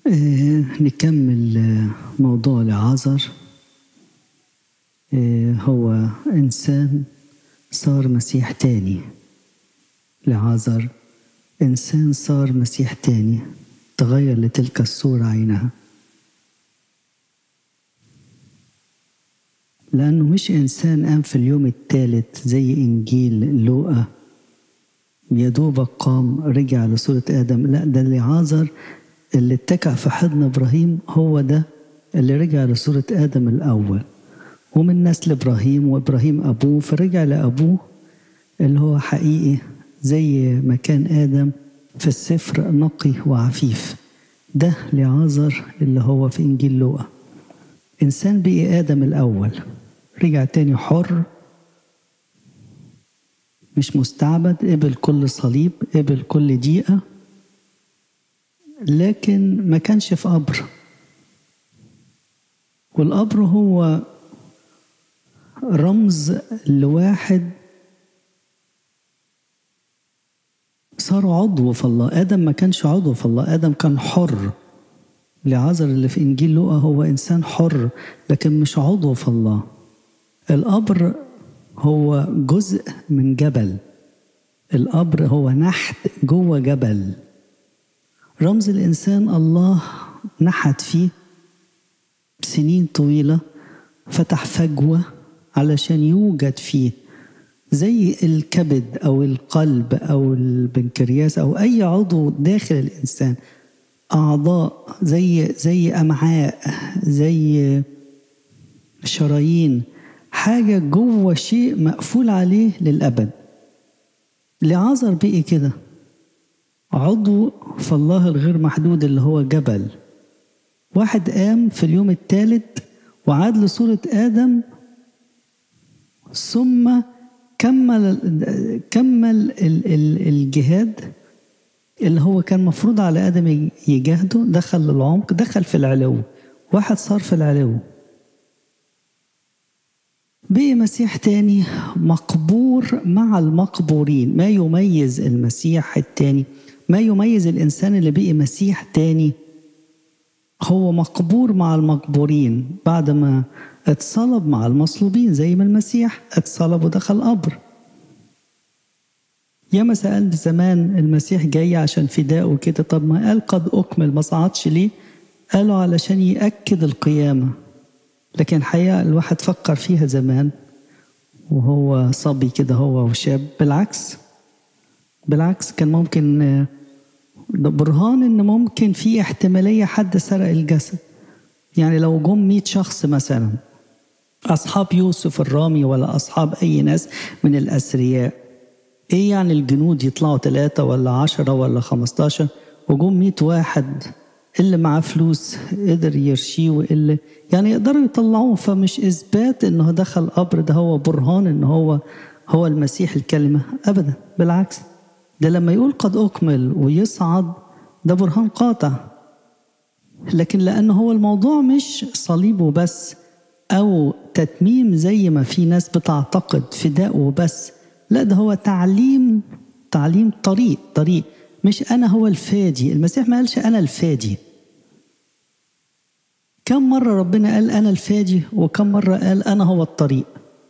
آه، نكمل آه، موضوع لعازر آه، هو إنسان صار مسيح تاني لعازر إنسان صار مسيح تاني تغير لتلك الصورة عينها لأنه مش إنسان قام في اليوم الثالث زي إنجيل لوقا يا دوبك قام رجع لصورة آدم لا ده اللي عازر اللي اتكع في حضن إبراهيم هو ده اللي رجع لصورة آدم الأول ومن نسل إبراهيم وإبراهيم أبوه فرجع لأبوه اللي هو حقيقي زي ما كان آدم في السفر نقي وعفيف ده لعازر اللي هو في إنجيل لوقا إنسان بقي آدم الأول رجع تاني حر مش مستعبد قبل كل صليب قبل كل دقيقة لكن ما كانش في قبر والقبر هو رمز لواحد صار عضو في الله آدم ما كانش عضو في الله آدم كان حر لعازر اللي في إنجيل لوقا هو إنسان حر لكن مش عضو في الله القبر هو جزء من جبل القبر هو نحت جوه جبل رمز الإنسان الله نحت فيه سنين طويلة فتح فجوة علشان يوجد فيه زي الكبد أو القلب أو البنكرياس أو أي عضو داخل الإنسان أعضاء زي زي أمعاء زي شرايين حاجة جوه شيء مقفول عليه للأبد لعازر بقي كده عضو في الله الغير محدود اللي هو جبل واحد قام في اليوم الثالث وعاد لصورة آدم ثم كمل كمل الجهاد اللي هو كان مفروض على آدم يجاهده دخل للعمق دخل في العلو واحد صار في العلو بقي مسيح تاني مقبور مع المقبورين ما يميز المسيح التاني ما يميز الإنسان اللي بقي مسيح تاني هو مقبور مع المقبورين بعد ما اتصلب مع المصلوبين زي ما المسيح اتصلب ودخل قبر ياما سألت زمان المسيح جاي عشان فداء وكده طب ما قال قد أكمل ما صعدش ليه قالوا علشان يأكد القيامة لكن الحقيقة الواحد فكر فيها زمان وهو صبي كده هو وشاب بالعكس بالعكس كان ممكن برهان ان ممكن في احتمالية حد سرق الجسد يعني لو جم 100 شخص مثلا أصحاب يوسف الرامي ولا أصحاب أي ناس من الأثرياء إيه يعني الجنود يطلعوا ثلاثة ولا عشرة ولا خمستاشر وجم 100 واحد اللي معاه فلوس قدر يرشيه واللي يعني يقدروا يطلعوه فمش إثبات إنه دخل قبر ده هو برهان إن هو هو المسيح الكلمة أبدا بالعكس ده لما يقول قد أكمل ويصعد ده برهان قاطع لكن لأنه هو الموضوع مش صليب وبس أو تتميم زي ما في ناس بتعتقد فداء وبس لا ده هو تعليم تعليم طريق طريق مش أنا هو الفادي المسيح ما قالش أنا الفادي كم مرة ربنا قال أنا الفادي وكم مرة قال أنا هو الطريق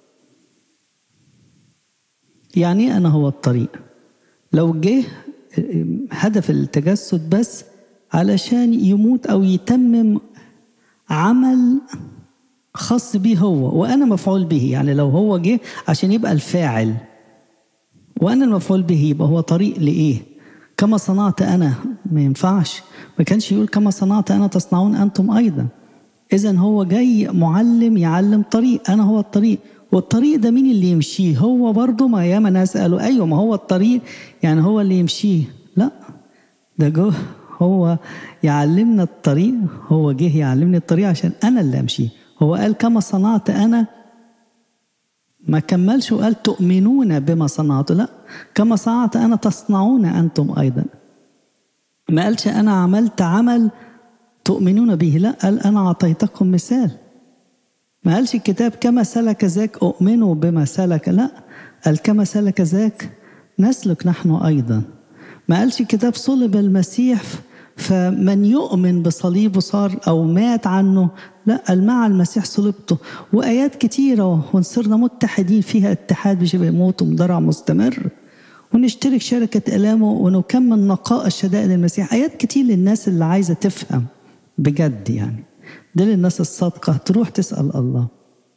يعني أنا هو الطريق لو جه هدف التجسد بس علشان يموت أو يتمم عمل خاص بيه هو وأنا مفعول به يعني لو هو جه عشان يبقى الفاعل وأنا المفعول به يبقى هو طريق لإيه كما صنعت أنا ما ينفعش ما كانش يقول كما صنعت أنا تصنعون أنتم أيضا إذا هو جاي معلم يعلم طريق أنا هو الطريق والطريق ده مين اللي يمشيه هو برضه ما ياما ناس قالوا أيوة ما هو الطريق يعني هو اللي يمشيه لا ده جه هو يعلمنا الطريق هو جه يعلمني الطريق عشان أنا اللي أمشيه هو قال كما صنعت أنا ما كملش وقال تؤمنون بما صنعت لا كما صنعت أنا تصنعون أنتم أيضا ما قالش أنا عملت عمل تؤمنون به لا قال أنا أعطيتكم مثال ما قالش الكتاب كما سلك ذاك أؤمنوا بما سلك لا قال كما سلك ذاك نسلك نحن أيضا ما قالش الكتاب صلب المسيح فمن يؤمن بصليبه صار أو مات عنه لا قال مع المسيح صلبته وآيات كتيرة ونصرنا متحدين فيها اتحاد بشبه موت ومضرع مستمر ونشترك شركة ألامه ونكمل نقاء الشدائد المسيح آيات كتير للناس اللي عايزة تفهم بجد يعني ده للناس الصادقة تروح تسأل الله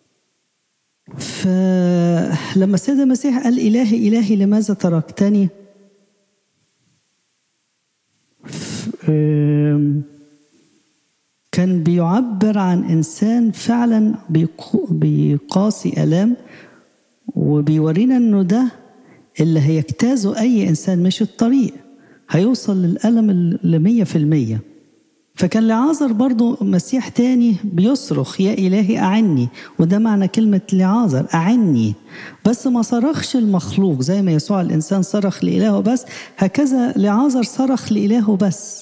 فلما السيد المسيح قال إلهي إلهي لماذا تركتني كان بيعبر عن إنسان فعلا بيقاسي ألام وبيورينا إنه ده اللي هيجتازه أي إنسان مش الطريق هيوصل للألم لمية في المية فكان لعازر برضو مسيح تاني بيصرخ يا إلهي أعني وده معنى كلمة لعازر أعني بس ما صرخش المخلوق زي ما يسوع الإنسان صرخ لإلهه بس هكذا لعازر صرخ لإلهه بس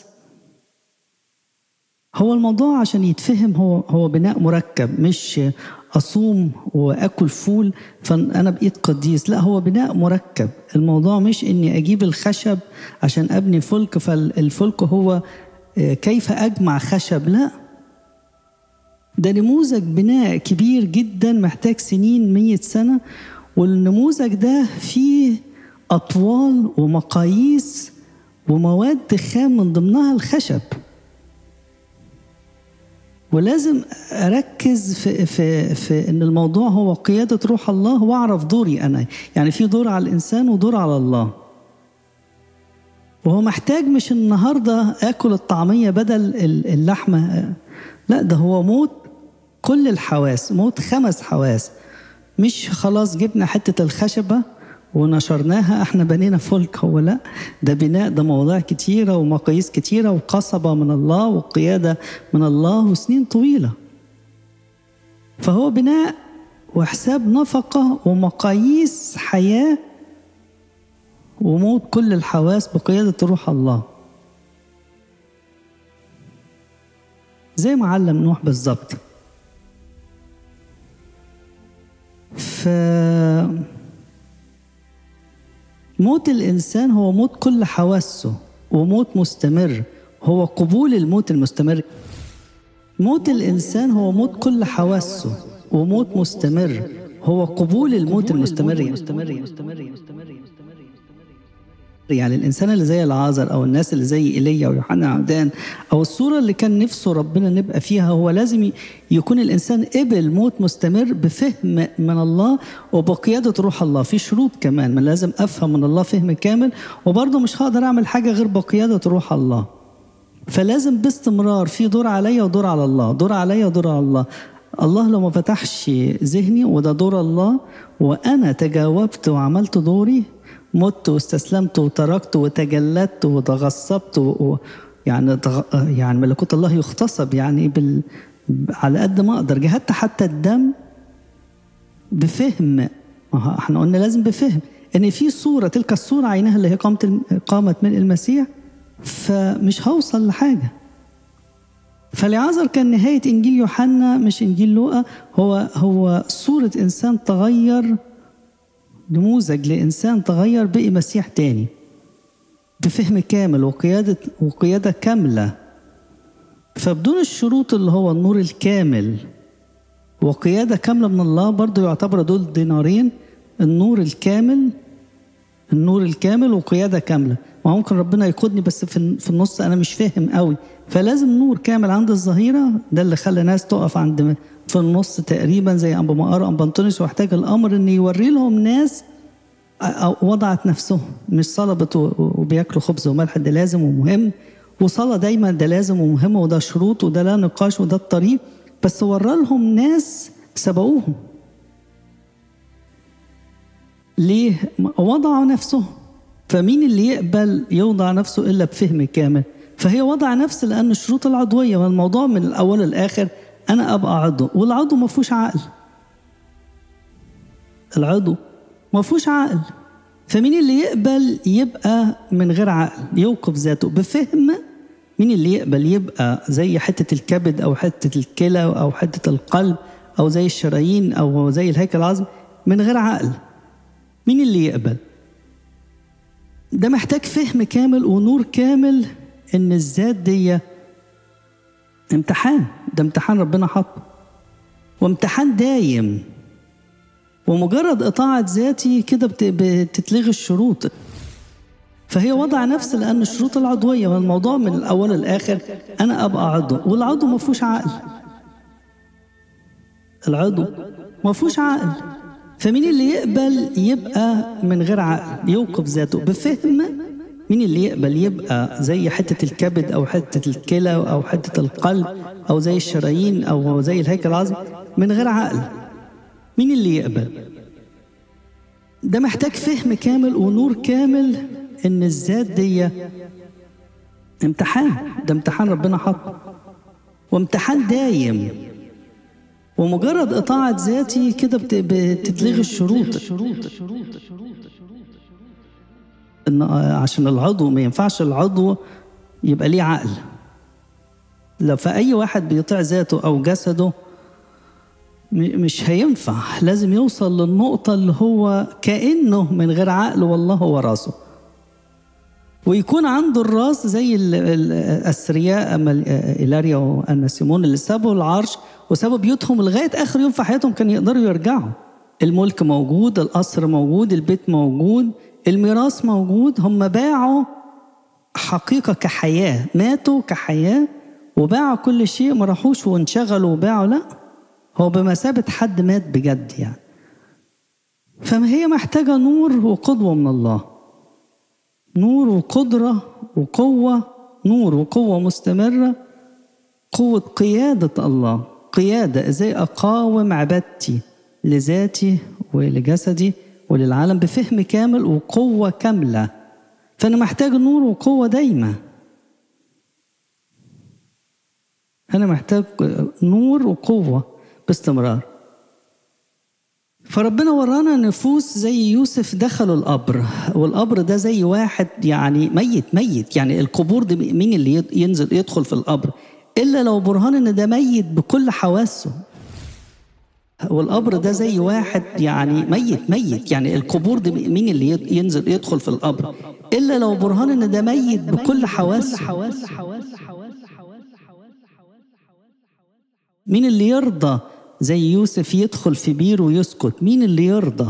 هو الموضوع عشان يتفهم هو هو بناء مركب مش اصوم واكل فول فانا بقيت قديس لا هو بناء مركب الموضوع مش اني اجيب الخشب عشان ابني فلك فالفلك هو كيف اجمع خشب لا ده نموذج بناء كبير جدا محتاج سنين مية سنة والنموذج ده فيه أطوال ومقاييس ومواد خام من ضمنها الخشب ولازم اركز في في في ان الموضوع هو قياده روح الله واعرف دوري انا يعني في دور على الانسان ودور على الله وهو محتاج مش النهارده اكل الطعميه بدل اللحمه لا ده هو موت كل الحواس موت خمس حواس مش خلاص جبنا حته الخشبه ونشرناها احنا بنينا فلك هو لا ده بناء ده مواضيع كتيره ومقاييس كتيره وقصبه من الله وقياده من الله وسنين طويله فهو بناء وحساب نفقه ومقاييس حياه وموت كل الحواس بقياده روح الله زي ما علم نوح بالظبط ف موت الإنسان هو موت كل حواسه وموت مستمر هو قبول الموت المستمر موت الإنسان هو موت كل حواسه وموت مستمر هو قبول الموت المستمر مستمر مستمر مستمر يعني الانسان اللي زي العازر او الناس اللي زي ايليا ويوحنا عمدان او الصوره اللي كان نفسه ربنا نبقى فيها هو لازم يكون الانسان قبل موت مستمر بفهم من الله وبقياده روح الله في شروط كمان ما لازم افهم من الله فهم كامل وبرضه مش هقدر اعمل حاجه غير بقياده روح الله فلازم باستمرار في دور عليا ودور على الله دور عليا ودور على الله الله لو ما فتحش ذهني وده دور الله وانا تجاوبت وعملت دوري مت واستسلمت وتركت وتجلدت وتغصبت و... يعني تغ... يعني ملكوت الله يغتصب يعني بال... على قد ما اقدر جهدت حتى الدم بفهم احنا قلنا لازم بفهم ان في صوره تلك الصوره عينها اللي هي قامت قامت من المسيح فمش هوصل لحاجه فلعازر كان نهايه انجيل يوحنا مش انجيل لوقا هو هو صوره انسان تغير نموذج لإنسان تغير بقي مسيح تاني بفهم كامل وقيادة وقيادة كاملة فبدون الشروط اللي هو النور الكامل وقيادة كاملة من الله برضو يعتبر دول دينارين النور الكامل النور الكامل وقيادة كاملة ما ممكن ربنا يقودني بس في في النص أنا مش فاهم قوي فلازم نور كامل عند الظهيرة ده اللي خلى ناس تقف عند في النص تقريبا زي أنبا مقار وأنبا أنطونيوس واحتاج الأمر إن يوري لهم ناس وضعت نفسهم مش صلبت وبياكلوا خبز وملح ده لازم ومهم وصلاة دايما ده لازم ومهم وده شروط وده لا نقاش وده الطريق بس ورى لهم ناس سبقوهم ليه؟ وضعوا نفسهم فمين اللي يقبل يوضع نفسه إلا بفهم كامل فهي وضع نفس لأن الشروط العضوية والموضوع من الأول للآخر أنا أبقى عضو والعضو ما فيهوش عقل العضو ما فيهوش عقل فمين اللي يقبل يبقى من غير عقل يوقف ذاته بفهم مين اللي يقبل يبقى زي حتة الكبد أو حتة الكلى أو حتة القلب أو زي الشرايين أو زي الهيكل العظمي من غير عقل مين اللي يقبل ده محتاج فهم كامل ونور كامل ان الذات دي امتحان ده امتحان ربنا حطه وامتحان دايم ومجرد إطاعة ذاتي كده بت- بتتلغي الشروط فهي وضع نفس لأن الشروط العضوية والموضوع من الأول للآخر أنا أبقى عضو والعضو ما فيهوش عقل العضو ما فيهوش عقل فمين اللي يقبل يبقى من غير عقل يوقف ذاته بفهم مين اللي يقبل يبقى زي حتة الكبد أو حتة الكلى أو حتة القلب أو زي الشرايين أو زي الهيكل العظمي من غير عقل مين اللي يقبل ده محتاج فهم كامل ونور كامل ان الذات دي امتحان ده امتحان ربنا حطه وامتحان دايم ومجرد إطاعة ذاتي كده بت- بتتلغي الشروط إن عشان العضو ما ينفعش العضو يبقى ليه عقل لو فأي واحد بيطيع ذاته أو جسده م- مش هينفع لازم يوصل للنقطة اللي هو كأنه من غير عقل والله هو راسه ويكون عنده الراس زي ال- ال- الأثرياء أما ال- إيلاريا وأنا سيمون اللي سابوا العرش وسابوا بيوتهم لغاية آخر يوم في حياتهم كانوا يقدروا يرجعوا الملك موجود القصر موجود البيت موجود الميراث موجود هم باعوا حقيقة كحياة ماتوا كحياة وباعوا كل شيء ما راحوش وانشغلوا وباعوا لا هو بمثابة حد مات بجد يعني فما هي محتاجة نور وقدوة من الله نور وقدرة وقوة نور وقوة مستمرة قوة قيادة الله قيادة ازاي اقاوم عبادتي لذاتي ولجسدي وللعالم بفهم كامل وقوة كاملة فأنا محتاج نور وقوة دايما أنا محتاج نور وقوة باستمرار فربنا ورانا نفوس زي يوسف دخلوا القبر والقبر ده زي واحد يعني ميت ميت يعني القبور دي مين اللي ينزل يدخل في القبر إلا لو برهان إن ده ميت بكل حواسه والقبر ده زي واحد يعني ميت ميت يعني القبور دي مين اللي ينزل يدخل في القبر إلا لو برهان إن ده ميت بكل حواسه مين اللي يرضى زي يوسف يدخل في بير ويسكت مين اللي يرضى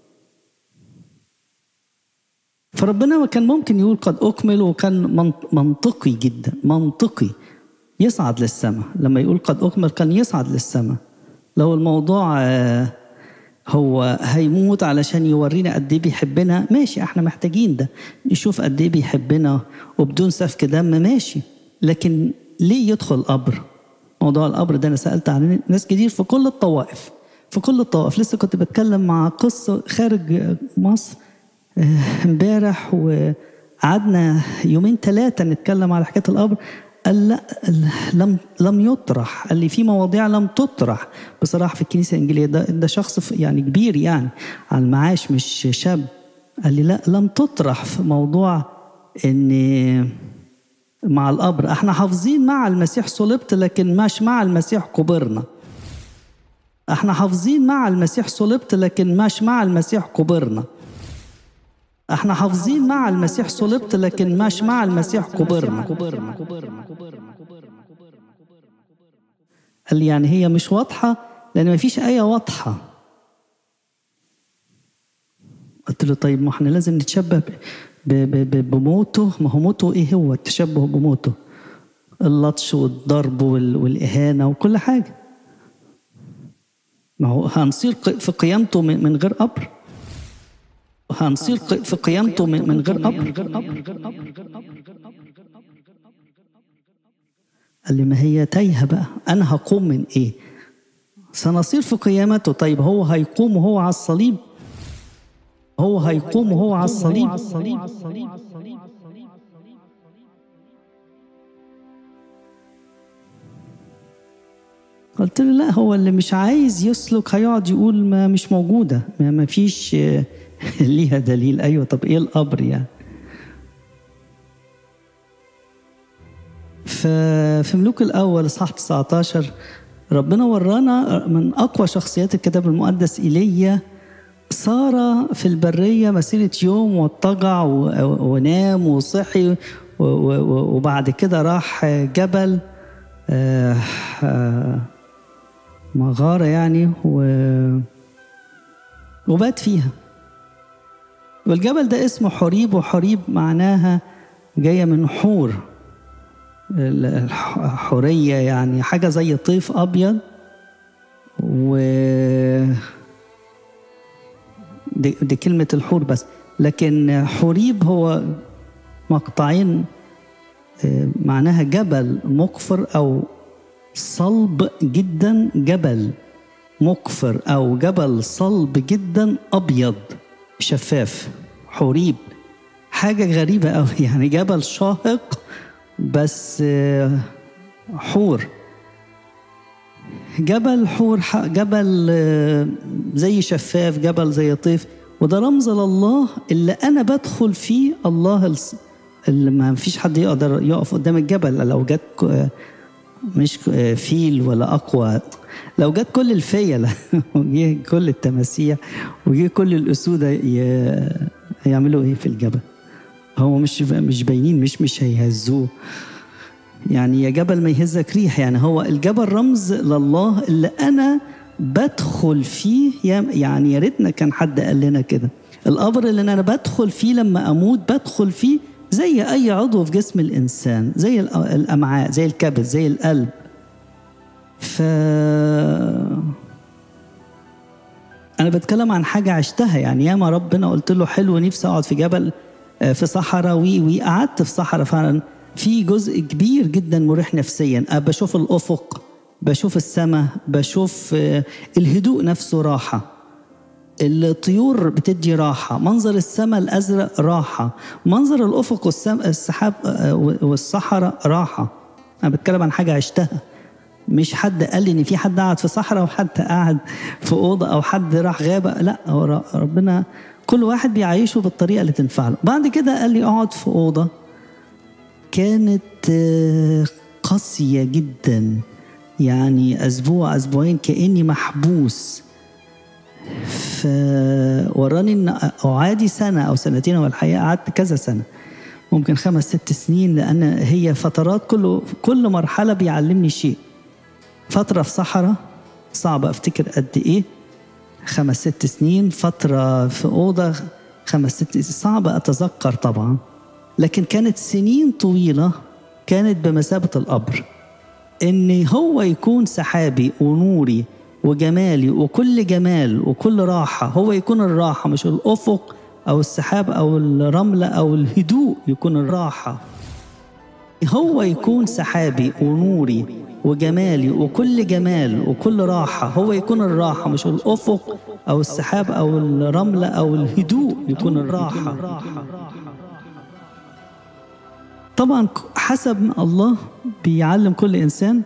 فربنا كان ممكن يقول قد أكمل وكان منطقي جدا منطقي يصعد للسماء لما يقول قد أكمل كان يصعد للسماء لو الموضوع هو هيموت علشان يورينا قد ايه بيحبنا ماشي احنا محتاجين ده نشوف قد ايه بيحبنا وبدون سفك دم ماشي لكن ليه يدخل قبر موضوع القبر ده انا سالت عن ناس كتير في كل الطوائف في كل الطوائف لسه كنت بتكلم مع قصه خارج مصر امبارح وقعدنا يومين ثلاثه نتكلم على حكايه القبر قال لا لم لم يطرح قال لي في مواضيع لم تطرح بصراحه في الكنيسه الانجيليه ده ده شخص يعني كبير يعني على المعاش مش شاب قال لي لا لم تطرح في موضوع ان مع القبر احنا حافظين مع المسيح صلبت لكن مش مع المسيح قبرنا احنا حافظين مع المسيح صلبت لكن مش مع المسيح قبرنا احنا حافظين مع المسيح صلبت لكن مش مع المسيح قبرنا قال لي يعني هي مش واضحة لأن ما فيش آية واضحة قلت له طيب ما احنا لازم نتشبه بموته ما هو موته ايه هو التشبه بموته اللطش والضرب والإهانة وكل حاجة ما هو هنصير في قيامته من غير قبر هنصير في قيامته من غير قبر قال لي ما هي تايهه بقى انا هقوم من ايه سنصير في قيامته طيب هو هيقوم وهو على الصليب هو هيقوم وهو على الصليب قلت له لا هو اللي مش عايز يسلك هيقعد يقول ما مش موجوده ما فيش ليها دليل ايوه طب ايه القبر يعني في ملوك الاول اصحاح 19 ربنا ورانا من اقوى شخصيات الكتاب المقدس ايليا صار في البريه مسيره يوم واضطجع ونام وصحي و- و- وبعد كده راح جبل آه، آه، مغارة يعني و وبات فيها والجبل ده اسمه حريب وحريب معناها جاية من حور ال- الحورية يعني حاجة زي طيف أبيض و دي, دي كلمة الحور بس لكن حريب هو مقطعين آه، معناها جبل مقفر أو صلب جدا جبل مقفر أو جبل صلب جدا أبيض شفاف حريب حاجة غريبة أوي يعني جبل شاهق بس آه، حور جبل حور ح- جبل آه، زي شفاف جبل زي طيف وده رمز لله اللي انا بدخل فيه الله الس- اللي ما فيش حد يقدر يقف قدام الجبل لو جت ك- آه، مش ك- آه، فيل ولا اقوى لو جت كل الفيلة وجه كل التماسيح وجه كل الاسود ي- هيعملوا ايه في الجبل هو مش مش باينين مش مش هيهزوه يعني يا جبل ما يهزك ريح يعني هو الجبل رمز لله اللي انا بدخل فيه يا- يعني يا ريتنا كان حد قال لنا كده القبر اللي انا بدخل فيه لما اموت بدخل فيه زي اي عضو في جسم الانسان زي الأ- الامعاء زي الكبد زي القلب ف انا بتكلم عن حاجه عشتها يعني ياما ربنا قلت له حلو نفسي اقعد في جبل آه، في صحراء وي وي قعدت في صحراء فعلا في جزء كبير جدا مريح نفسيا آه، بشوف الافق بشوف السماء بشوف آه، الهدوء نفسه راحه الطيور بتدي راحة منظر السماء الأزرق راحة منظر الأفق والسم... السحاب آه، والصحراء راحة أنا بتكلم عن حاجة عشتها مش حد قال لي ان في حد قاعد في صحراء وحد قاعد في اوضه او حد راح غابه لا هو ر- ربنا كل واحد بيعيشه بالطريقه اللي تنفع له بعد كده قال لي اقعد في اوضه كانت آه، قاسيه جدا يعني اسبوع اسبوعين كاني محبوس فوراني ان اعادي سنه او سنتين هو الحقيقه قعدت كذا سنه ممكن خمس ست سنين لان هي فترات كل كل مرحله بيعلمني شيء فتره في صحراء صعب افتكر قد ايه خمس ست سنين فتره في اوضه خمس ست سنين صعب اتذكر طبعا لكن كانت سنين طويله كانت بمثابه القبر ان هو يكون سحابي ونوري وجمالي وكل جمال وكل راحه هو يكون الراحه مش الافق او السحاب او الرمله او الهدوء يكون الراحه هو يكون سحابي ونوري وجمالي وكل جمال وكل راحه هو يكون الراحه مش الافق او السحاب او الرمله او الهدوء يكون الراحه طبعا حسب ما الله بيعلم كل انسان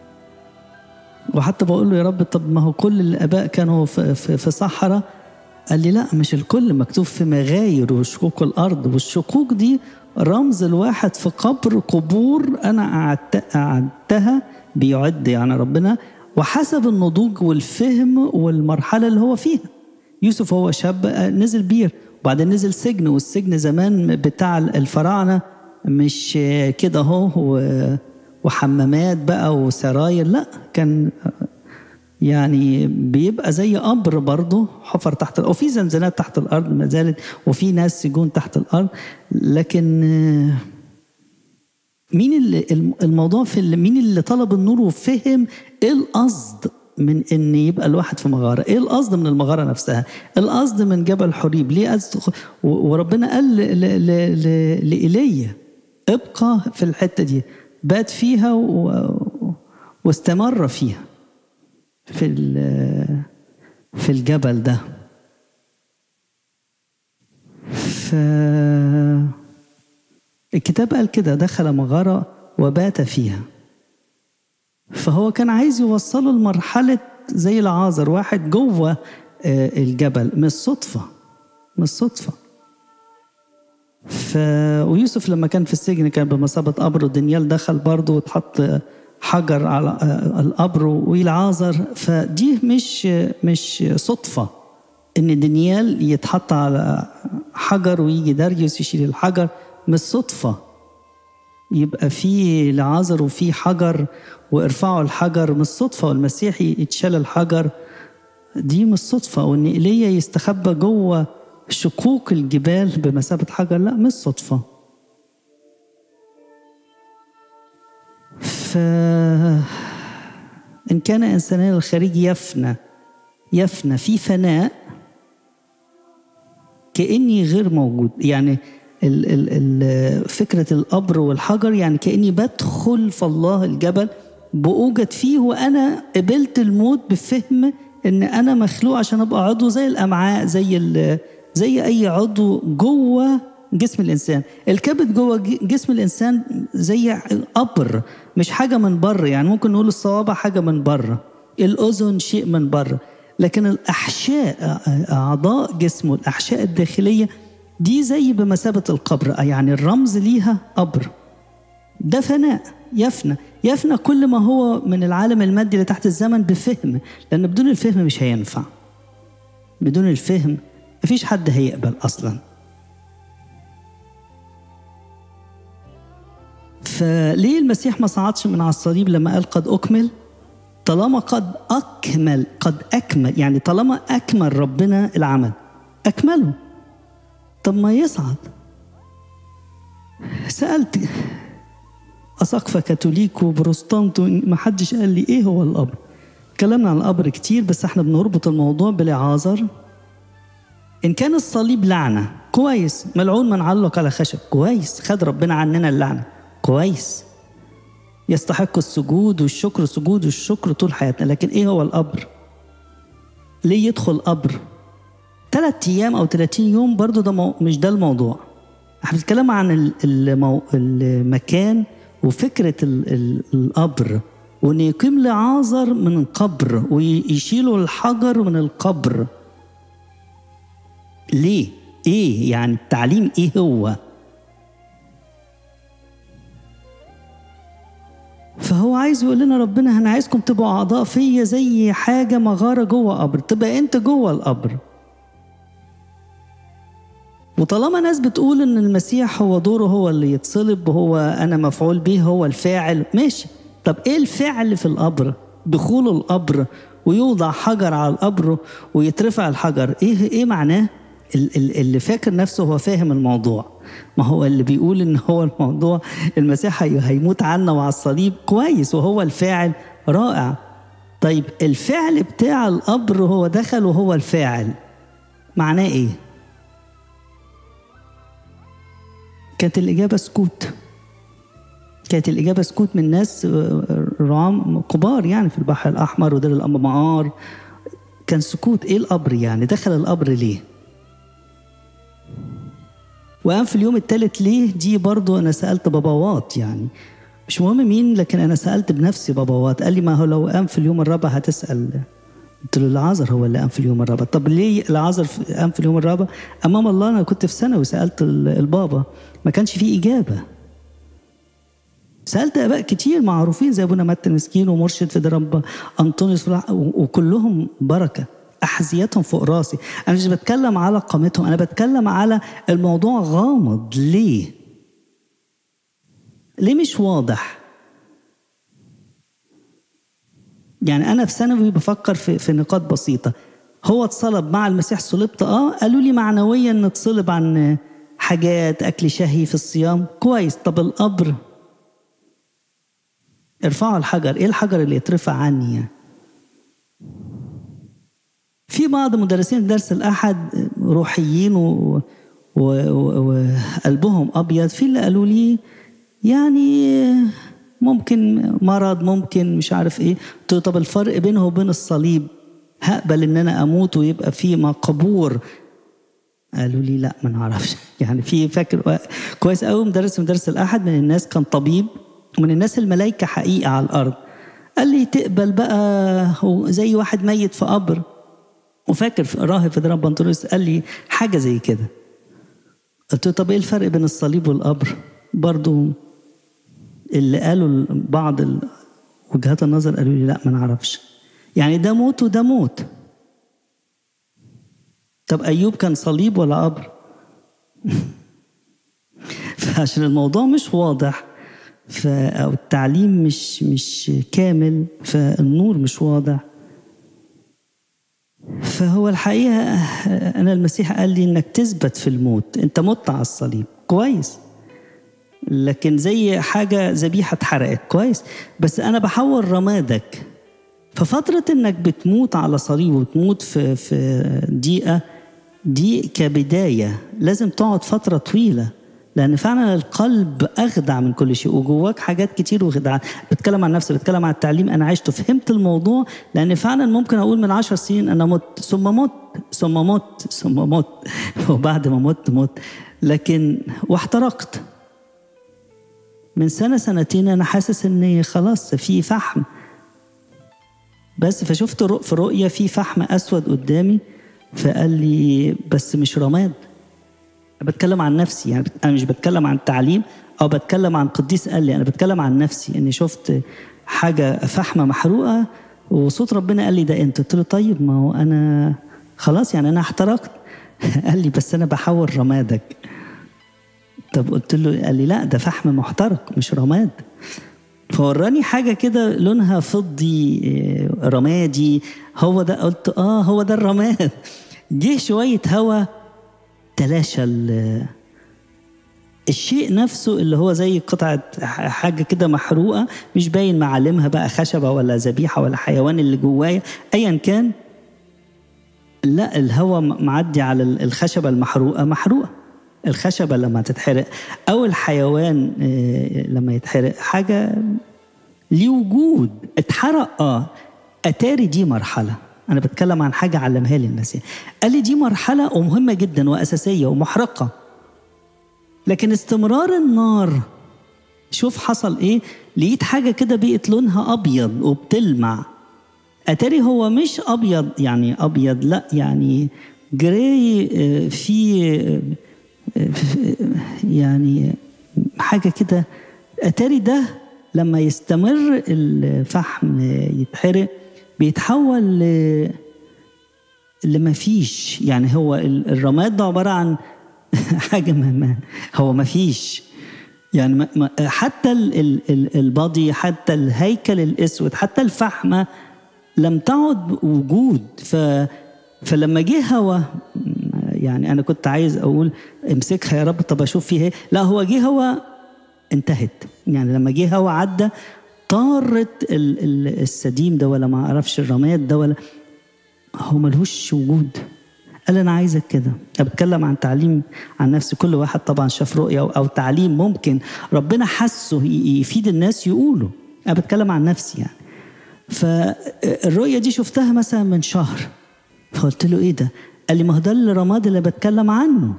وحتى بقول له يا رب طب ما هو كل الاباء كانوا في, في, في صحراء قال لي لا مش الكل مكتوب في مغاير وشقوق الارض والشقوق دي رمز الواحد في قبر قبور انا قعدت قعدتها بيعد يعني ربنا وحسب النضوج والفهم والمرحله اللي هو فيها يوسف هو شاب نزل بير وبعدين نزل سجن والسجن زمان بتاع الفراعنه مش كده اهو وحمامات بقى وسراير لا كان يعني بيبقى زي قبر برضه حفر تحت الارض وفي زنزانات تحت الارض ما زالت وفي ناس سجون تحت الارض لكن مين اللي الموضوع في اللي مين اللي طلب النور وفهم ايه القصد من ان يبقى الواحد في مغاره ايه القصد من المغاره نفسها القصد من جبل حريب ليه قصد وربنا قال لايليا ابقى في الحته دي بات فيها و... واستمر فيها في في الجبل ده ف الكتاب قال كده دخل مغارة وبات فيها فهو كان عايز يوصله لمرحلة زي العازر واحد جوه الجبل مش صدفة مش صدفة ف... ويوسف لما كان في السجن كان بمثابة قبر ودانيال دخل برضه واتحط حجر على القبر والعازر فدي مش مش صدفة إن دانيال يتحط على حجر ويجي داريوس يشيل الحجر مش صدفة يبقى في لعازر وفي حجر وارفعوا الحجر مش صدفة والمسيح يتشال الحجر دي مش صدفة وإن إيليا يستخبى جوه شقوق الجبال بمثابة حجر لا مش صدفة ف إن كان إنساننا الخارج يفنى يفنى في فناء كأني غير موجود يعني ال ال ال فكرة القبر والحجر يعني كأني بدخل في الله الجبل بأوجد فيه وأنا قبلت الموت بفهم إن أنا مخلوق عشان أبقى عضو زي الأمعاء زي زي أي عضو جوه جسم الإنسان الكبد جوه جسم الإنسان زي قبر مش حاجة من بره يعني ممكن نقول الصوابع حاجة من بره الأذن شيء من بره لكن الأحشاء أعضاء جسمه الأحشاء الداخلية دي زي بمثابة القبر يعني الرمز ليها قبر ده فناء يفنى يفنى كل ما هو من العالم المادي اللي تحت الزمن بفهم لأن بدون الفهم مش هينفع بدون الفهم مفيش حد هيقبل أصلا فليه المسيح ما صعدش من على الصليب لما قال قد أكمل طالما قد أكمل قد أكمل يعني طالما أكمل ربنا العمل أكمله طب ما يصعد سألت أساقفة كاثوليك وبروستانت ما حدش قال لي إيه هو القبر اتكلمنا عن القبر كتير بس احنا بنربط الموضوع بلعازر إن كان الصليب لعنة كويس ملعون من علق على خشب كويس خد ربنا عننا اللعنة كويس يستحق السجود والشكر سجود والشكر طول حياتنا لكن ايه هو القبر ليه يدخل قبر ثلاث ايام او 30 يوم برضو ده مو... مش ده الموضوع احنا بنتكلم عن المو... المكان وفكره ال... ال... القبر وان يقيم لعازر من قبر ويشيلوا الحجر من القبر ليه ايه يعني التعليم ايه هو فهو عايز يقول لنا ربنا انا عايزكم تبقوا اعضاء فيا زي حاجه مغاره جوه قبر تبقى انت جوه القبر وطالما ناس بتقول ان المسيح هو دوره هو اللي يتصلب وهو انا مفعول به هو الفاعل ماشي طب ايه الفعل في القبر دخول القبر ويوضع حجر على القبر ويترفع الحجر ايه ايه معناه اللي فاكر نفسه هو فاهم الموضوع ما هو اللي بيقول ان هو الموضوع المسيح هيموت عنا وعلى الصليب كويس وهو الفاعل رائع طيب الفعل بتاع القبر هو دخل وهو الفاعل معناه ايه كانت الإجابة سكوت كانت الإجابة سكوت من ناس رعام كبار يعني في البحر الأحمر ودير الأنبار كان سكوت إيه القبر يعني دخل القبر ليه وقام في اليوم الثالث ليه دي برضو أنا سألت باباوات يعني مش مهم مين لكن أنا سألت بنفسي باباوات قال لي ما هو لو قام في اليوم الرابع هتسأل قلت له العازر هو اللي قام في اليوم الرابع طب ليه العازر قام في اليوم الرابع امام الله انا كنت في ثانوي سالت البابا ما كانش فيه اجابه سالت اباء كتير معروفين زي ابونا متى المسكين ومرشد في درب انطونيوس وكلهم بركه احذيتهم فوق راسي انا مش بتكلم على قامتهم انا بتكلم على الموضوع غامض ليه ليه مش واضح يعني انا في ثانوي بفكر في, في نقاط بسيطه هو اتصلب مع المسيح صلبت اه قالوا لي معنويا نتصلب عن حاجات اكل شهي في الصيام كويس طب القبر ارفعوا الحجر ايه الحجر اللي يترفع عني يعني في بعض مدرسين درس الاحد روحيين و... وقلبهم ابيض في اللي قالوا لي يعني ممكن مرض ممكن مش عارف ايه قلت له طب الفرق بينه وبين الصليب هقبل ان انا اموت ويبقى في مقبور قالوا لي لا ما نعرفش يعني في فاكر كويس قوي مدرس مدرس الاحد من الناس كان طبيب ومن الناس الملائكه حقيقه على الارض قال لي تقبل بقى زي واحد ميت في قبر وفاكر راهب في درب بنطلونس قال لي حاجه زي كده قلت له طب ايه الفرق بين الصليب والقبر برضو اللي قالوا بعض وجهات النظر قالوا لي لا ما نعرفش يعني ده موت وده موت طب ايوب كان صليب ولا قبر فعشان الموضوع مش واضح ف او التعليم مش مش كامل فالنور مش واضح فهو الحقيقه انا المسيح قال لي انك تثبت في الموت انت مت على الصليب كويس لكن زي حاجه ذبيحه اتحرقت كويس بس انا بحول رمادك ففتره انك بتموت على صليب وتموت في في دقيقه دي كبدايه لازم تقعد فتره طويله لان فعلا القلب اخدع من كل شيء وجواك حاجات كتير وخدع بتكلم عن نفسي بتكلم عن التعليم انا عشته فهمت الموضوع لان فعلا ممكن اقول من عشر سنين انا مت ثم مت ثم مت ثم مت وبعد ما مت مت لكن واحترقت من سنه سنتين انا حاسس ان خلاص في فحم بس فشفت في رؤيه في فحم اسود قدامي فقال لي بس مش رماد بتكلم عن نفسي يعني انا مش بتكلم عن التعليم او بتكلم عن قديس قال لي انا بتكلم عن نفسي اني شفت حاجه فحمه محروقه وصوت ربنا قال لي ده انت قلت له طيب ما هو انا خلاص يعني انا احترقت قال لي بس انا بحول رمادك طب قلت له قال لي لا ده فحم محترق مش رماد فوراني حاجة كده لونها فضي رمادي هو ده قلت اه هو ده الرماد جه شوية هوا تلاشى الشيء نفسه اللي هو زي قطعة حاجة كده محروقة مش باين معالمها بقى خشبة ولا ذبيحة ولا حيوان اللي جوايا أيا كان لا الهواء معدي على الخشبة المحروقة محروقة الخشبة لما تتحرق أو الحيوان لما يتحرق حاجة ليه وجود اتحرق اه أتاري دي مرحلة أنا بتكلم عن حاجة علمها لي المسيح قال لي دي مرحلة ومهمة جدا وأساسية ومحرقة لكن استمرار النار شوف حصل إيه لقيت حاجة كده بقت لونها أبيض وبتلمع أتاري هو مش أبيض يعني أبيض لا يعني جراي في يعني حاجة كده أتاري ده لما يستمر الفحم يتحرق بيتحول ل لما فيش يعني هو الرماد ده عبارة عن حاجة ما هو ما فيش يعني ما حتى البادي حتى الهيكل الأسود حتى الفحمة لم تعد وجود ف فلما جه هوا يعني انا كنت عايز اقول امسكها يا رب طب اشوف فيها ايه لا هو جه هوا انتهت يعني لما جه هوا عدى طارت السديم ده ولا ما اعرفش الرماد ده ولا هو ملهوش وجود قال انا عايزك كده انا بتكلم عن تعليم عن نفسي كل واحد طبعا شاف رؤيه او تعليم ممكن ربنا حسه يفيد الناس يقوله انا بتكلم عن نفسي يعني فالرؤيه دي شفتها مثلا من شهر فقلت له ايه ده قال لي ما هو ده الرماد اللي بتكلم عنه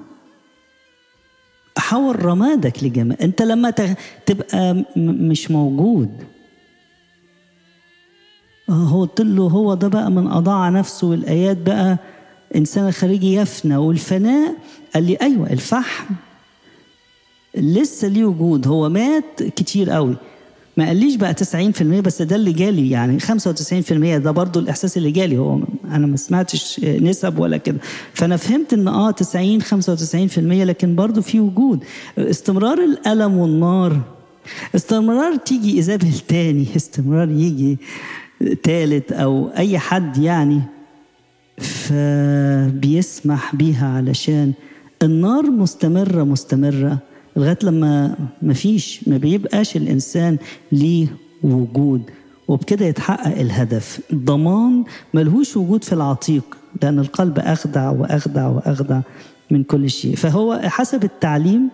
حول رمادك لجمال انت لما تبقى مش موجود هو قلت له هو ده بقى من اضاع نفسه والايات بقى انسان الخارجي يفنى والفناء قال لي ايوه الفحم لسه ليه وجود هو مات كتير قوي ما قاليش بقى 90% بس ده اللي جالي يعني 95% ده برضو الاحساس اللي جالي هو انا ما سمعتش نسب ولا كده فانا فهمت ان اه 90 95% لكن برضو في وجود استمرار الالم والنار استمرار تيجي ايزابل تاني استمرار يجي تالت او اي حد يعني فبيسمح بيها علشان النار مستمره مستمره لغايه لما مفيش ما بيبقاش الانسان ليه وجود وبكده يتحقق الهدف ضمان ملهوش وجود في العتيق لان القلب اخدع واخدع واخدع من كل شيء فهو حسب التعليم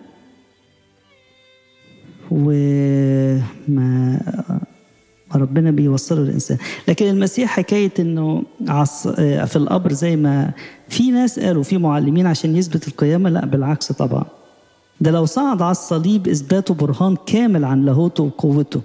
وما ربنا بيوصله للانسان لكن المسيح حكايه انه عص في القبر زي ما في ناس قالوا في معلمين عشان يثبت القيامه لا بالعكس طبعا ده لو صعد على الصليب اثباته برهان كامل عن لاهوته وقوته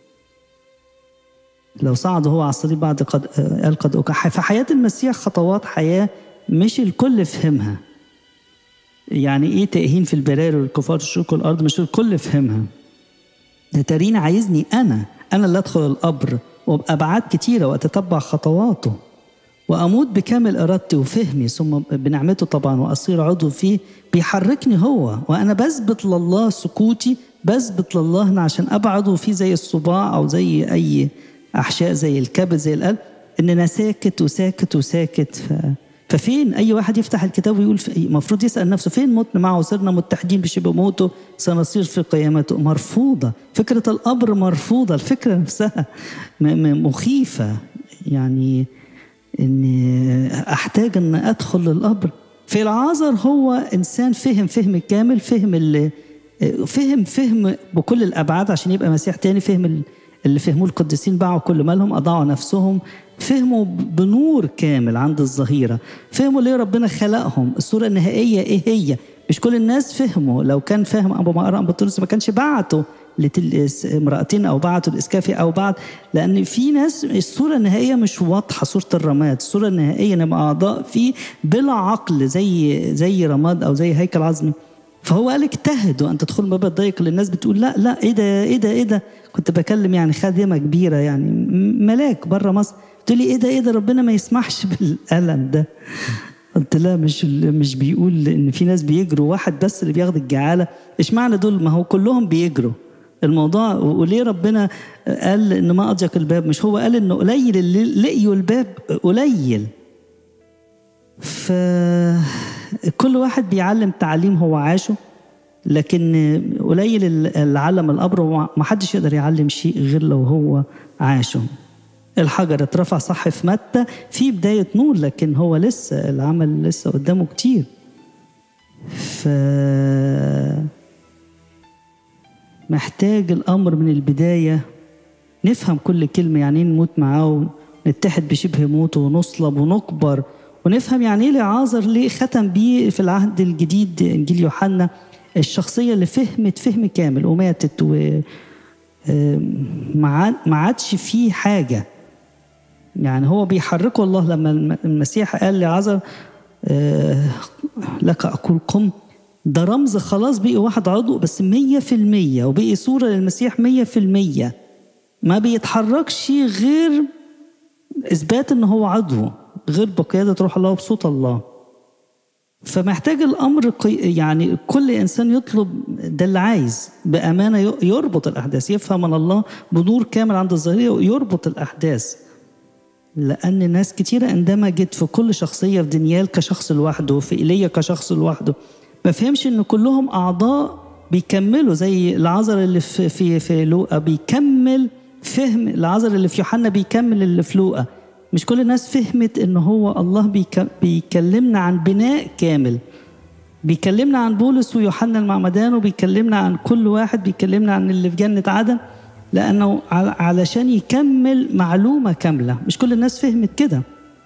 لو صعد هو على الصليب بعد قد قال قد أكح فحياة المسيح خطوات حياة مش الكل فهمها يعني ايه تأهين في البراري والكفار الشرق والأرض مش الكل فهمها ده تارين عايزني أنا أنا اللي أدخل القبر وبأبعاد كتيرة وأتتبع خطواته وأموت بكامل إرادتي وفهمي ثم بنعمته طبعا وأصير عضو فيه بيحركني هو وأنا بثبت لله سكوتي بثبت لله عشان ابعده فيه زي الصباع او زي اي احشاء زي الكبد زي القلب ان انا ساكت وساكت وساكت ف... ففين اي واحد يفتح الكتاب ويقول المفروض يسال نفسه فين متنا معه وصرنا متحدين بشبه موته سنصير في قيامته مرفوضه فكره القبر مرفوضه الفكره نفسها مخيفه يعني اني احتاج ان ادخل للقبر في العازر هو انسان فهم فهم كامل فهم اللي فهم فهم بكل الابعاد عشان يبقى مسيح تاني فهم اللي فهموه القديسين باعوا كل مالهم اضاعوا نفسهم فهموا بنور كامل عند الظهيره فهموا ليه ربنا خلقهم الصوره النهائيه ايه هي مش كل الناس فهموا لو كان فاهم ابو مقرأ ابو طرس ما كانش بعته امرأتين او بعتوا الاسكافي او بعد لان في ناس الصوره النهائيه مش واضحه صوره الرماد الصوره النهائيه نبقى اعضاء فيه بلا عقل زي زي رماد او زي هيكل عظمي فهو قال اجتهدوا ان تدخلوا باب الضيق اللي الناس بتقول لا لا ايه ده ايه ده ايه ده كنت بكلم يعني خادمه كبيره يعني ملاك بره مصر قلت لي ايه ده ايه ده ربنا ما يسمحش بالالم ده قلت لا مش مش بيقول ان في ناس بيجروا واحد بس اللي بياخد الجعاله اشمعنى دول ما هو كلهم بيجروا الموضوع وليه ربنا قال ان ما اضيق الباب مش هو قال انه قليل اللي لقيوا الباب قليل فكل واحد بيعلم تعليم هو عاشه لكن قليل العلم القبر ما حدش يقدر يعلم شيء غير لو هو عاشه الحجر اترفع صح في متى في بداية نور لكن هو لسه العمل لسه قدامه كتير ف محتاج الأمر من البداية نفهم كل كلمة يعني نموت معاه ونتحد بشبه موته ونصلب ونكبر ونفهم يعني ايه لعازر ليه ختم بيه في العهد الجديد انجيل يوحنا الشخصيه اللي فهمت فهم كامل وماتت و ما عادش فيه حاجه يعني هو بيحركه الله لما المسيح قال لعازر لك اقول قم ده رمز خلاص بقي واحد عضو بس مية في المية وبقي صورة للمسيح مية في المية ما بيتحركش غير إثبات إن هو عضو غير بقيادة روح الله وبصوت الله فمحتاج الأمر يعني كل إنسان يطلب ده اللي عايز بأمانة يربط الأحداث يفهم من الله بنور كامل عند الظاهرية ويربط الأحداث لأن ناس كتيرة اندمجت في كل شخصية في دانيال كشخص لوحده في إيليا كشخص لوحده ما فهمش ان كلهم اعضاء بيكملوا زي العذر اللي في في في لوقا بيكمل فهم العذر اللي في يوحنا بيكمل اللي في لوقا مش كل الناس فهمت ان هو الله بيكلمنا عن بناء كامل بيكلمنا عن بولس ويوحنا المعمدان وبيكلمنا عن كل واحد بيكلمنا عن اللي في جنة عدن لأنه علشان يكمل معلومة كاملة مش كل الناس فهمت كده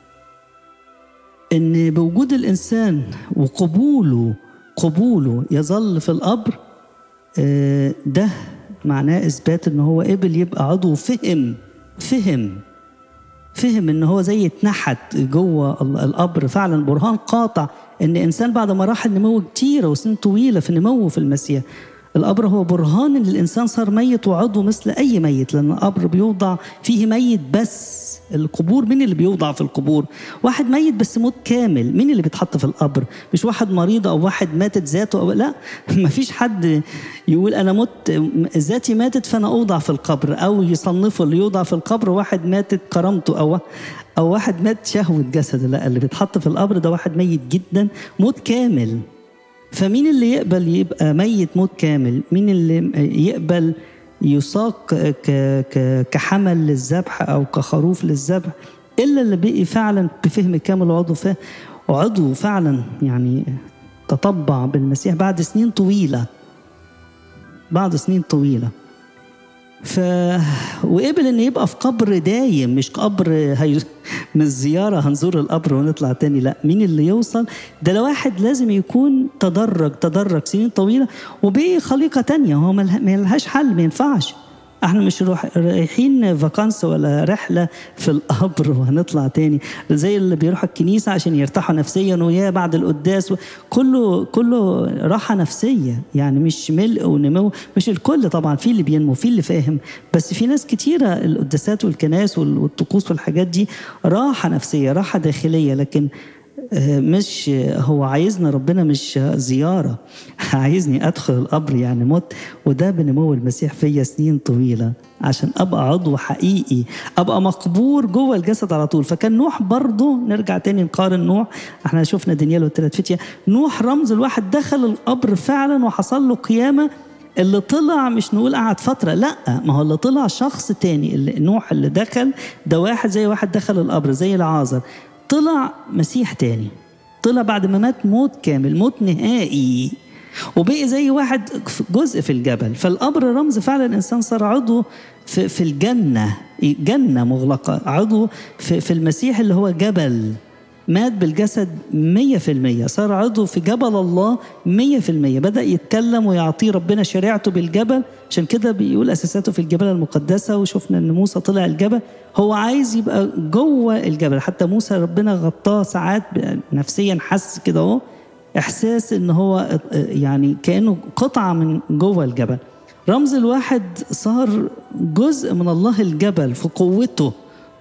إن بوجود الإنسان وقبوله قبوله يظل في القبر ده معناه اثبات ان هو قبل يبقى عضو فهم فهم فهم ان هو زي اتنحت جوه القبر فعلا برهان قاطع ان انسان بعد ما راح النمو كتيره وسنين طويله في النمو في المسيح القبر هو برهان ان الانسان صار ميت وعضو مثل اي ميت لان القبر بيوضع فيه ميت بس القبور مين اللي بيوضع في القبور واحد ميت بس موت كامل مين اللي بيتحط في القبر مش واحد مريض او واحد ماتت ذاته او لا ما فيش حد يقول انا مت ذاتي ماتت فانا اوضع في القبر او يصنفه اللي يوضع في القبر واحد ماتت كرامته او او واحد مات شهوه جسده لا اللي بيتحط في القبر ده واحد ميت جدا موت كامل فمين اللي يقبل يبقى ميت موت كامل مين اللي يقبل يساق كحمل للذبح او كخروف للذبح الا اللي بقي فعلا بفهم كامل وعضو فهم وعضو فعلا يعني تطبع بالمسيح بعد سنين طويله بعد سنين طويله ف وقبل ان يبقى في قبر دايم مش قبر هي... من الزياره هنزور القبر ونطلع تاني لا مين اللي يوصل ده لواحد لازم يكون تدرج تدرج سنين طويله وبقي خليقه تانية هو ما لهاش حل ما ينفعش احنا مش روح رايحين فاكانس ولا رحله في القبر وهنطلع تاني زي اللي بيروحوا الكنيسه عشان يرتاحوا نفسيا وياه بعد القداس كله كله راحه نفسيه يعني مش ملء ونمو مش الكل طبعا في اللي بينمو في اللي فاهم بس في ناس كتيره القداسات والكناس والطقوس والحاجات دي راحه نفسيه راحه داخليه لكن مش هو عايزنا ربنا مش زيارة عايزني أدخل القبر يعني مت وده بنمو المسيح فيا سنين طويلة عشان أبقى عضو حقيقي أبقى مقبور جوه الجسد على طول فكان نوح برضه نرجع تاني نقارن نوح احنا شفنا دانيال والثلاث فتية نوح رمز الواحد دخل القبر فعلا وحصل له قيامة اللي طلع مش نقول قعد فترة لا ما هو اللي طلع شخص تاني اللي نوح اللي دخل ده واحد زي واحد دخل القبر زي العازر طلع مسيح تاني طلع بعد ما مات موت كامل موت نهائي وبقي زي واحد جزء في الجبل فالقبر رمز فعلا الانسان صار عضو في, في الجنه جنه مغلقه عضو في, في المسيح اللي هو جبل مات بالجسد مية في المية صار عضو في جبل الله مية في المية بدأ يتكلم ويعطيه ربنا شريعته بالجبل عشان كده بيقول أساساته في الجبل المقدسة وشفنا أن موسى طلع الجبل هو عايز يبقى جوه الجبل حتى موسى ربنا غطاه ساعات نفسيا حس كده اهو إحساس أن هو يعني كأنه قطعة من جوه الجبل رمز الواحد صار جزء من الله الجبل في قوته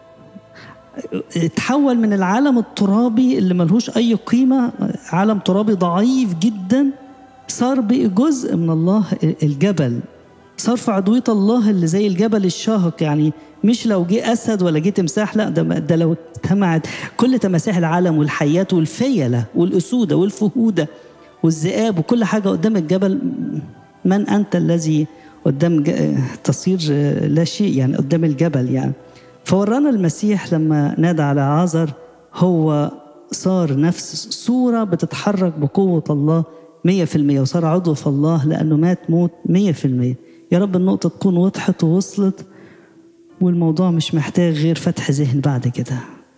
اتحول من العالم الترابي اللي ملهوش اي قيمه عالم ترابي ضعيف جدا صار بقى جزء من الله الجبل صار في عضويه الله اللي زي الجبل الشاهق يعني مش لو جه اسد ولا جه تمساح لا ده, ده لو اجتمعت كل تماسيح العالم والحيات والفيله والاسوده والفهوده والذئاب وكل حاجه قدام الجبل من انت الذي قدام تصير لا شيء يعني قدام الجبل يعني فورانا المسيح لما نادى على عازر هو صار نفس صورة بتتحرك بقوة الله مية في المية وصار عضو في الله لأنه مات موت مية في المية يا رب النقطة تكون وضحت ووصلت والموضوع مش محتاج غير فتح ذهن بعد كده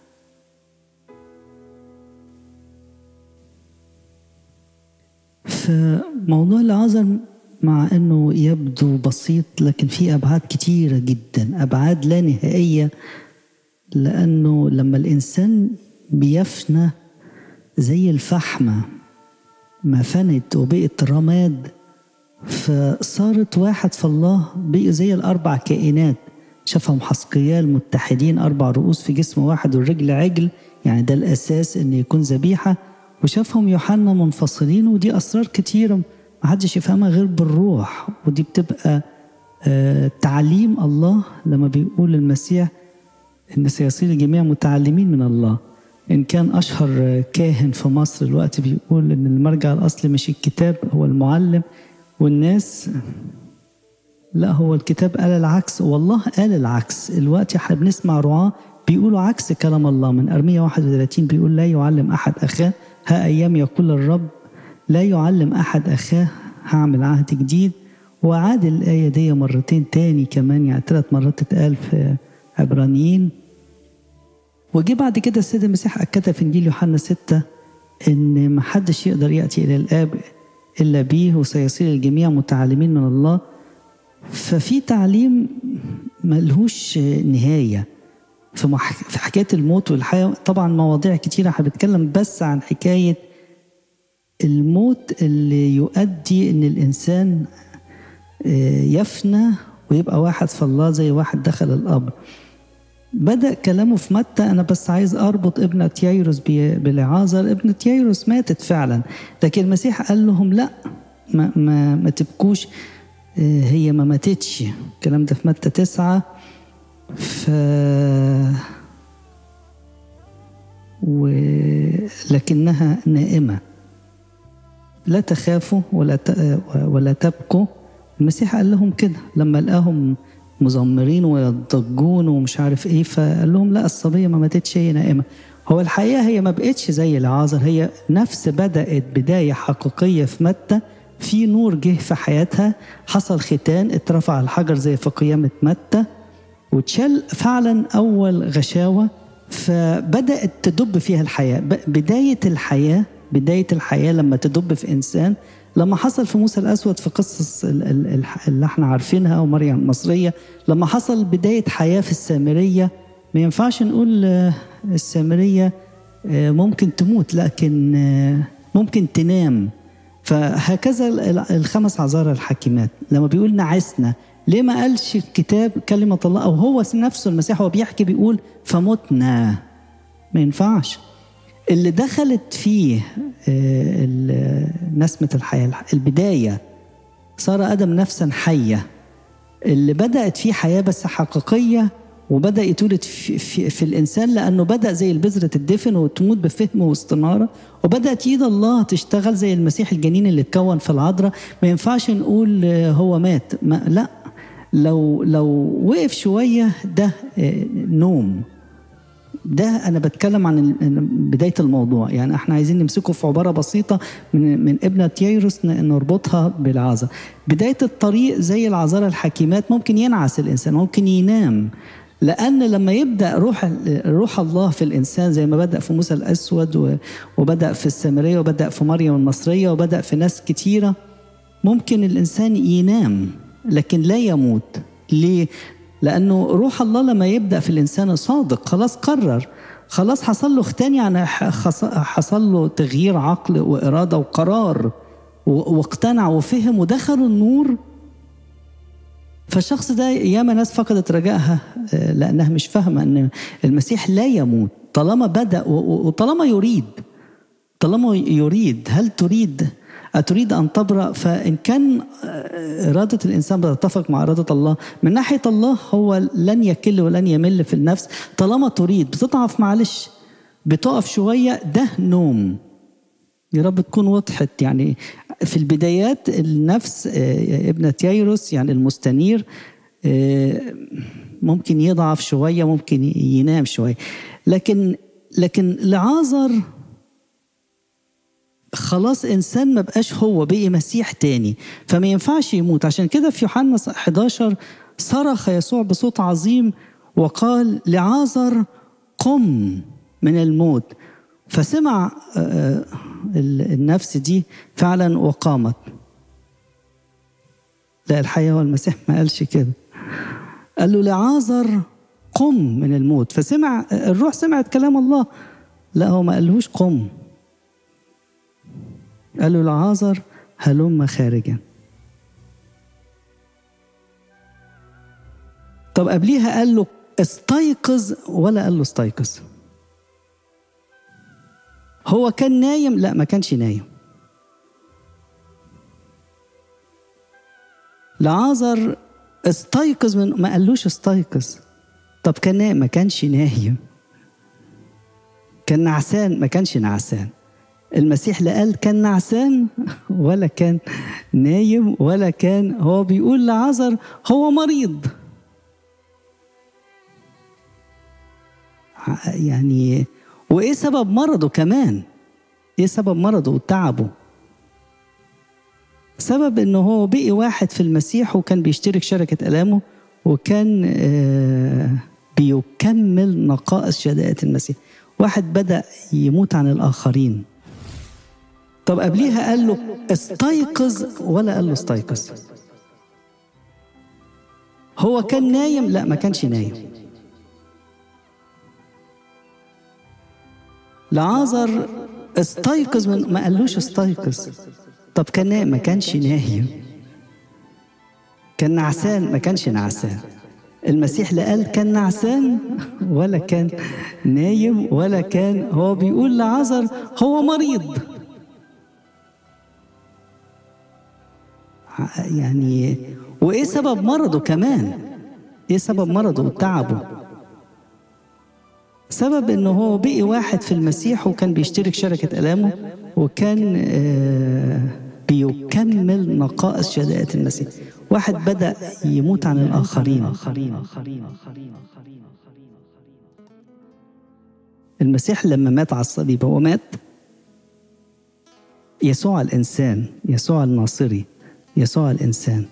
فموضوع العذر مع انه يبدو بسيط لكن في ابعاد كتيره جدا ابعاد لا نهائيه لانه لما الانسان بيفنى زي الفحمه ما فنت وبقت رماد فصارت واحد في الله بقي زي الاربع كائنات شافهم حسقيال متحدين اربع رؤوس في جسم واحد والرجل عجل يعني ده الاساس ان يكون ذبيحه وشافهم يوحنا منفصلين ودي اسرار كتيره محدش يفهمها غير بالروح ودي بتبقى آه تعليم الله لما بيقول المسيح ان سيصير الجميع متعلمين من الله ان كان اشهر كاهن في مصر الوقت بيقول ان المرجع الاصلي مش الكتاب هو المعلم والناس لا هو الكتاب قال العكس والله قال العكس الوقت احنا بنسمع رعاة بيقولوا عكس كلام الله من أرمية 31 بيقول لا يعلم أحد أخاه ها أيام يقول الرب لا يعلم أحد أخاه هعمل عهد جديد وعاد الآية دي مرتين تاني كمان يعني ثلاث مرات اتقال في عبرانيين وجي بعد كده السيد المسيح أكدها في إنجيل يوحنا ستة إن ما حدش يقدر يأتي إلى الآب إلا بيه وسيصير الجميع متعلمين من الله ففي تعليم ملهوش نهاية في, مح... في حكاية الموت والحياة طبعا مواضيع كتيرة هنتكلم بس عن حكاية الموت اللي يؤدي ان الانسان يفنى ويبقى واحد في الله زي واحد دخل القبر بدأ كلامه في متى أنا بس عايز أربط ابنة يايروس بالعازر ابنة يايروس ماتت فعلا لكن المسيح قال لهم لا ما, ما, ما تبكوش هي ما ماتتش الكلام ده في متى تسعة ف ولكنها نائمه لا تخافوا ولا ولا تبكوا المسيح قال لهم كده لما لقاهم مزمرين ويضجون ومش عارف ايه فقال لهم لا الصبيه ما ماتتش هي نائمه هو الحقيقه هي ما بقتش زي العازر هي نفس بدات بدايه حقيقيه في متى في نور جه في حياتها حصل ختان اترفع الحجر زي في قيامه متى واتشال فعلا اول غشاوه فبدات تدب فيها الحياه بدايه الحياه بداية الحياة لما تدب في إنسان لما حصل في موسى الأسود في قصص اللي احنا عارفينها ومريم المصرية لما حصل بداية حياة في السامرية ما ينفعش نقول السامرية ممكن تموت لكن ممكن تنام فهكذا الخمس عذارى الحكيمات لما بيقول نعسنا ليه ما قالش الكتاب كلمة الله أو هو نفسه المسيح هو بيحكي بيقول فمتنا ما ينفعش اللي دخلت فيه آه، ال- نسمة الحياة البداية صار آدم نفسا حية اللي بدأت فيه حياة بس حقيقية وبدأ يتولد في, في, في الإنسان لأنه بدأ زي البذرة تدفن وتموت بفهم واستنارة وبدأت إيد الله تشتغل زي المسيح الجنين اللي اتكون في العذراء ما ينفعش نقول آه، هو مات ما لا لو لو وقف شوية ده آه، نوم ده انا بتكلم عن ال- بدايه الموضوع يعني احنا عايزين نمسكه في عباره بسيطه من من ابنه ييروس ن- نربطها بالعذراء بدايه الطريق زي العذراء الحكيمات ممكن ينعس الانسان ممكن ينام لان لما يبدا روح ال- روح الله في الانسان زي ما بدا في موسى الاسود و- وبدا في السامريه وبدا في مريم المصريه وبدا في ناس كتيره ممكن الانسان ينام لكن لا يموت ليه لانه روح الله لما يبدا في الانسان صادق خلاص قرر خلاص حصل له اختان يعني ح- خص- حصل له تغيير عقل واراده وقرار و- واقتنع وفهم ودخل النور فالشخص ده ياما ناس فقدت رجائها آه، لانها مش فاهمه ان المسيح لا يموت طالما بدا و- و- وطالما يريد طالما يريد هل تريد أتريد أن تبرأ فإن كان آه، إرادة الإنسان بتتفق مع إرادة الله من ناحية الله هو لن يكل ولن يمل في النفس طالما تريد بتضعف معلش بتقف شوية ده نوم يا رب تكون وضحت يعني في البدايات النفس آه، ابنة ييروس يعني المستنير آه، ممكن يضعف شوية ممكن ينام شوية لكن لكن لعازر خلاص انسان ما بقاش هو بقي مسيح تاني فما ينفعش يموت عشان كده في يوحنا 11 صرخ يسوع بصوت عظيم وقال لعازر قم من الموت فسمع آه، ال- النفس دي فعلا وقامت لا الحقيقة هو المسيح ما قالش كده قال له لعازر قم من الموت فسمع الروح سمعت كلام الله لا هو ما قالهوش قم قال له لعازر هلم خارجا طب قبليها قال له استيقظ ولا قال له استيقظ هو كان نايم لا ما كانش نايم لعازر استيقظ من ما قالوش استيقظ طب كان نايم ما كانش نايم كان نعسان ما كانش نعسان المسيح لا قال كان نعسان ولا كان نايم ولا كان هو بيقول لعازر هو مريض يعني وايه سبب مرضه كمان ايه سبب مرضه وتعبه سبب انه هو بقي واحد في المسيح وكان بيشترك شركة ألامه وكان آه، بيكمل نقائص شدائد المسيح واحد بدأ يموت عن الآخرين طب قبليها قال له استيقظ ولا قال له استيقظ هو كان نايم لا ما كانش نايم لعازر استيقظ من ما قالوش استيقظ طب كان نايم ما كانش نايم كان نعسان ما كانش نعسان المسيح لا قال كان نعسان ولا كان نايم ولا كان هو بيقول لعازر هو مريض يعني وايه سبب مرضه كمان ايه سبب مرضه وتعبه سبب انه هو بقي واحد في المسيح وكان بيشترك شركة ألامه وكان آه، بيكمل نقائص شدائد المسيح واحد بدأ يموت عن الآخرين المسيح لما مات على الصليب هو مات يسوع الإنسان يسوع الناصري يسوع الإنسان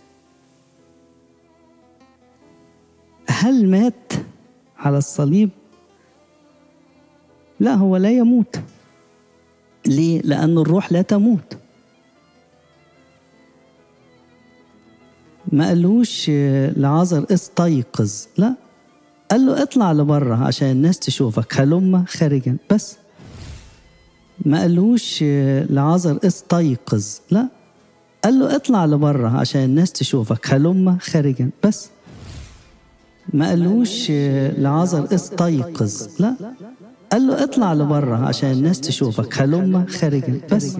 هل مات على الصليب لا هو لا يموت ليه لأن الروح لا تموت ما قالوش آه، لعازر استيقظ لا قال له اطلع لبره عشان الناس تشوفك هلم خارجا بس ما قالوش آه، لعازر استيقظ لا قال له اطلع لبره عشان الناس تشوفك هلم خارجا بس ما قالوش آه، لعازر استيقظ لا قال له اطلع لبره عشان الناس تشوفك هلم خارجا بس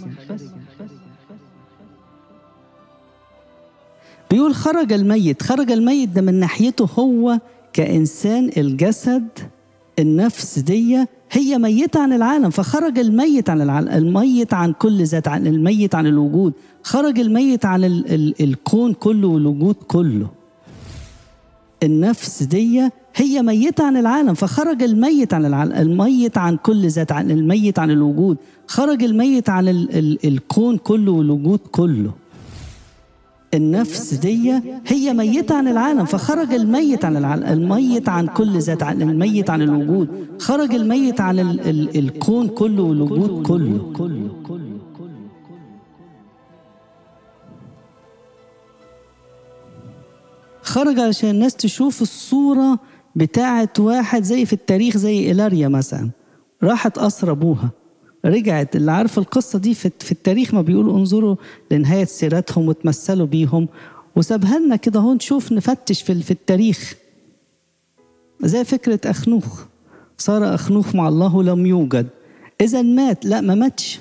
بيقول خرج الميت خرج الميت ده من ناحيته هو كإنسان الجسد النفس دي هي ميتة عن العالم فخرج الميت عن العالم الميت عن كل ذات عن الميت عن الوجود خرج الميت عن ال ال الكون كله والوجود كله النفس دي هي ميتة عن العالم فخرج الميت عن العالم الميت عن كل ذات عن الميت عن الوجود خرج الميت عن ال ال الكون كله والوجود كله النفس دي هي ميتة عن العالم فخرج الميت عن العالم الميت عن كل ذات عن الميت عن الوجود خرج الميت عن ال ال الكون كله والوجود كله خرج عشان الناس تشوف الصورة بتاعة واحد زي في التاريخ زي إيلاريا مثلا راحت قصر أبوها رجعت اللي عارف القصة دي في, في التاريخ ما بيقولوا انظروا لنهاية سيرتهم وتمثلوا بيهم وسابها لنا كده هون نشوف نفتش في, في التاريخ زي فكرة أخنوخ صار أخنوخ مع الله لم يوجد إذا مات لا ما ماتش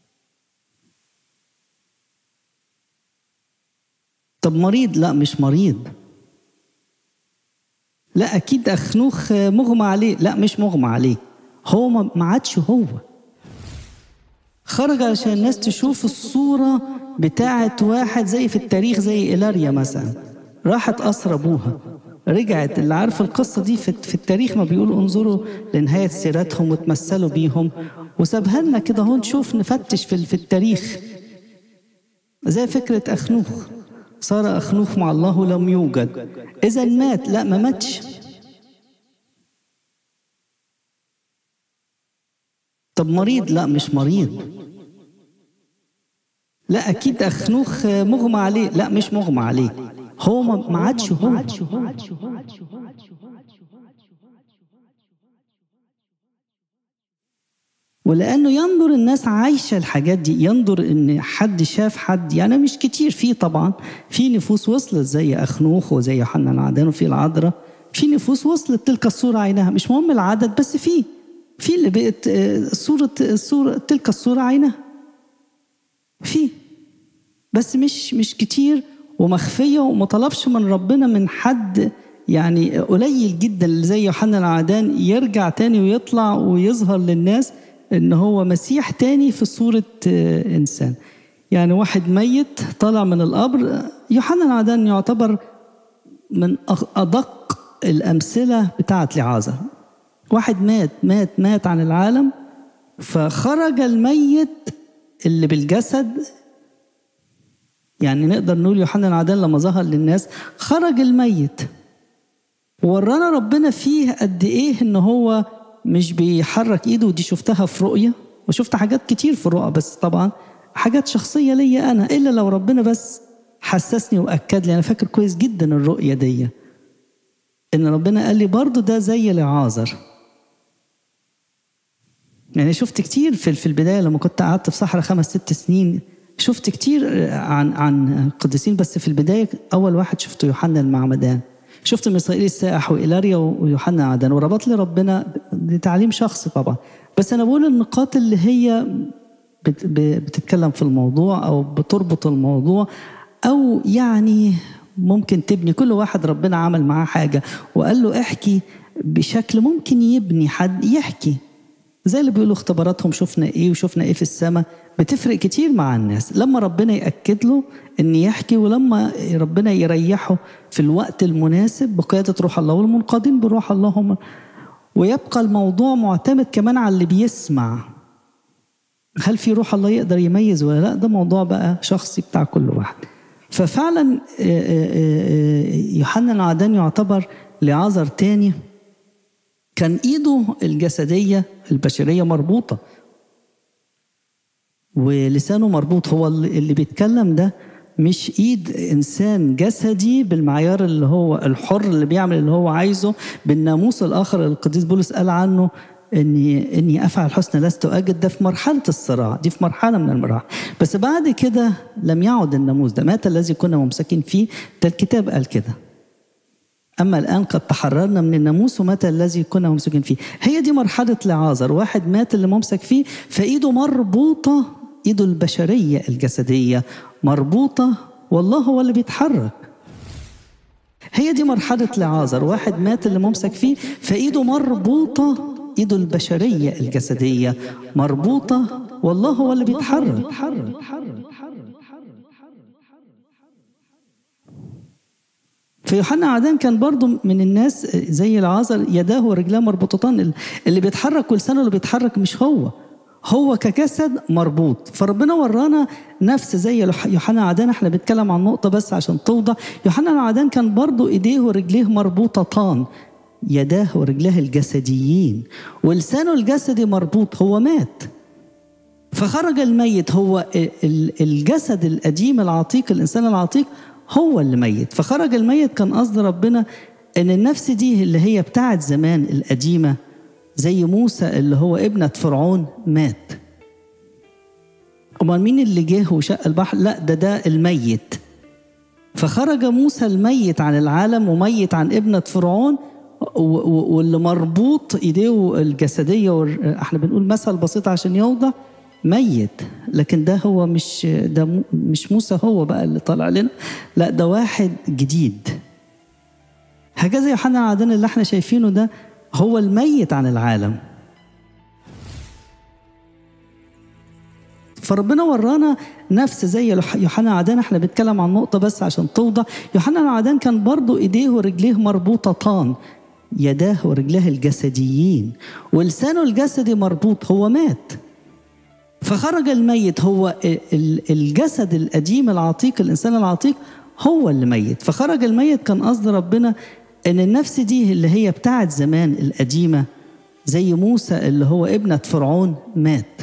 طب مريض لا مش مريض لا أكيد أخنوخ مغمى عليه لا مش مغمى عليه هو ما عادش هو خرج عشان الناس تشوف الصورة بتاعة واحد زي في التاريخ زي إيلاريا مثلا راحت قصر أبوها رجعت اللي عارف القصة دي في, في التاريخ ما بيقولوا انظروا لنهاية سيرتهم وتمثلوا بيهم وسابها لنا كده هون نشوف نفتش في, في التاريخ زي فكرة أخنوخ صار أخنوخ مع الله لم يوجد إذا مات لا ما ماتش طب مريض لا مش مريض لا اكيد اخنوخ مغمى عليه لا مش مغمى عليه هو ما عادش هو ولانه ينظر الناس عايشه الحاجات دي ينظر ان حد شاف حد يعني مش كتير فيه طبعا في نفوس وصلت زي اخنوخ وزي يوحنا العدان وفي العذراء في نفوس وصلت تلك الصوره عينها مش مهم العدد بس في في اللي بقت صورة صورة تلك الصورة عينها في بس مش مش كتير ومخفية وما طلبش من ربنا من حد يعني قليل جدا اللي زي يوحنا العدان يرجع تاني ويطلع ويظهر للناس ان هو مسيح تاني في صورة انسان يعني واحد ميت طالع من القبر يوحنا العدان يعتبر من ادق الامثله بتاعت لعازر واحد مات مات مات عن العالم فخرج الميت اللي بالجسد يعني نقدر نقول يوحنا العدان لما ظهر للناس خرج الميت ورانا ربنا فيه قد ايه ان هو مش بيحرك ايده ودي شفتها في رؤيه وشفت حاجات كتير في الرؤى بس طبعا حاجات شخصيه ليا انا الا لو ربنا بس حسسني واكد لي انا فاكر كويس جدا الرؤيه دي ان ربنا قال لي برضه ده زي لعازر يعني شفت كتير في في البدايه لما كنت قعدت في صحراء خمس ست سنين شفت كتير عن عن قديسين بس في البدايه اول واحد شفته يوحنا المعمدان شفت ميسائيل السائح وإيلاريا ويوحنا عدن وربط لي ربنا لتعليم شخصي طبعا بس انا بقول النقاط اللي هي بتتكلم في الموضوع او بتربط الموضوع او يعني ممكن تبني كل واحد ربنا عمل معاه حاجه وقال له احكي بشكل ممكن يبني حد يحكي زي اللي بيقولوا اختباراتهم شفنا ايه وشفنا ايه في السماء بتفرق كتير مع الناس لما ربنا يأكد له ان يحكي ولما ربنا يريحه في الوقت المناسب بقيادة روح الله والمنقادين بروح الله هم ويبقى الموضوع معتمد كمان على اللي بيسمع هل في روح الله يقدر يميز ولا لا ده موضوع بقى شخصي بتاع كل واحد ففعلا يوحنا العدان يعتبر لعذر تاني كان ايده الجسديه البشريه مربوطه ولسانه مربوط هو اللي بيتكلم ده مش ايد انسان جسدي بالمعيار اللي هو الحر اللي بيعمل اللي هو عايزه بالناموس الاخر اللي القديس بولس قال عنه اني اني افعل الحسنى لست اجد ده في مرحله الصراع دي في مرحله من المراحل بس بعد كده لم يعد الناموس ده مات الذي كنا ممسكين فيه ده الكتاب قال كده أما الآن قد تحررنا من الناموس ومتى الذي كنا ممسوكين فيه هي دي مرحلة لعازر واحد مات اللي ممسك فيه فإيده مربوطة إيده البشرية الجسدية مربوطة والله هو اللي بيتحرك هي دي مرحلة لعازر واحد مات اللي ممسك فيه فإيده مربوطة إيده البشرية الجسدية مربوطة والله هو اللي بيتحرك في يوحنا عدان كان برضو من الناس زي العازر يداه ورجلاه مربوطتان اللي بيتحرك ولسانه اللي بيتحرك مش هو هو كجسد مربوط فربنا ورانا نفس زي يوحنا عدان احنا بنتكلم عن نقطة بس عشان توضح يوحنا عدان كان برضو ايديه ورجليه مربوطتان يداه ورجلاه الجسديين ولسانه الجسدي مربوط هو مات فخرج الميت هو الجسد القديم العتيق الانسان العتيق هو اللي ميت فخرج الميت كان قصد ربنا ان النفس دي اللي هي بتاعت زمان القديمه زي موسى اللي هو ابنة فرعون مات امال مين اللي جه وشق البحر لا ده ده الميت فخرج موسى الميت عن العالم وميت عن ابنة فرعون واللي مربوط ايديه الجسديه احنا بنقول مثل بسيط عشان يوضح ميت لكن ده هو مش ده مش موسى هو بقى اللي طالع لنا لا ده واحد جديد هكذا يوحنا عدن اللي احنا شايفينه ده هو الميت عن العالم فربنا ورانا نفس زي يوحنا عدان احنا بنتكلم عن نقطة بس عشان توضح يوحنا عدان كان برضو ايديه ورجليه مربوطتان يداه ورجلاه الجسديين ولسانه الجسدي مربوط هو مات فخرج الميت هو الجسد القديم العتيق الانسان العتيق هو اللي ميت فخرج الميت كان قصد ربنا ان النفس دي اللي هي بتاعت زمان القديمه زي موسى اللي هو ابنة فرعون مات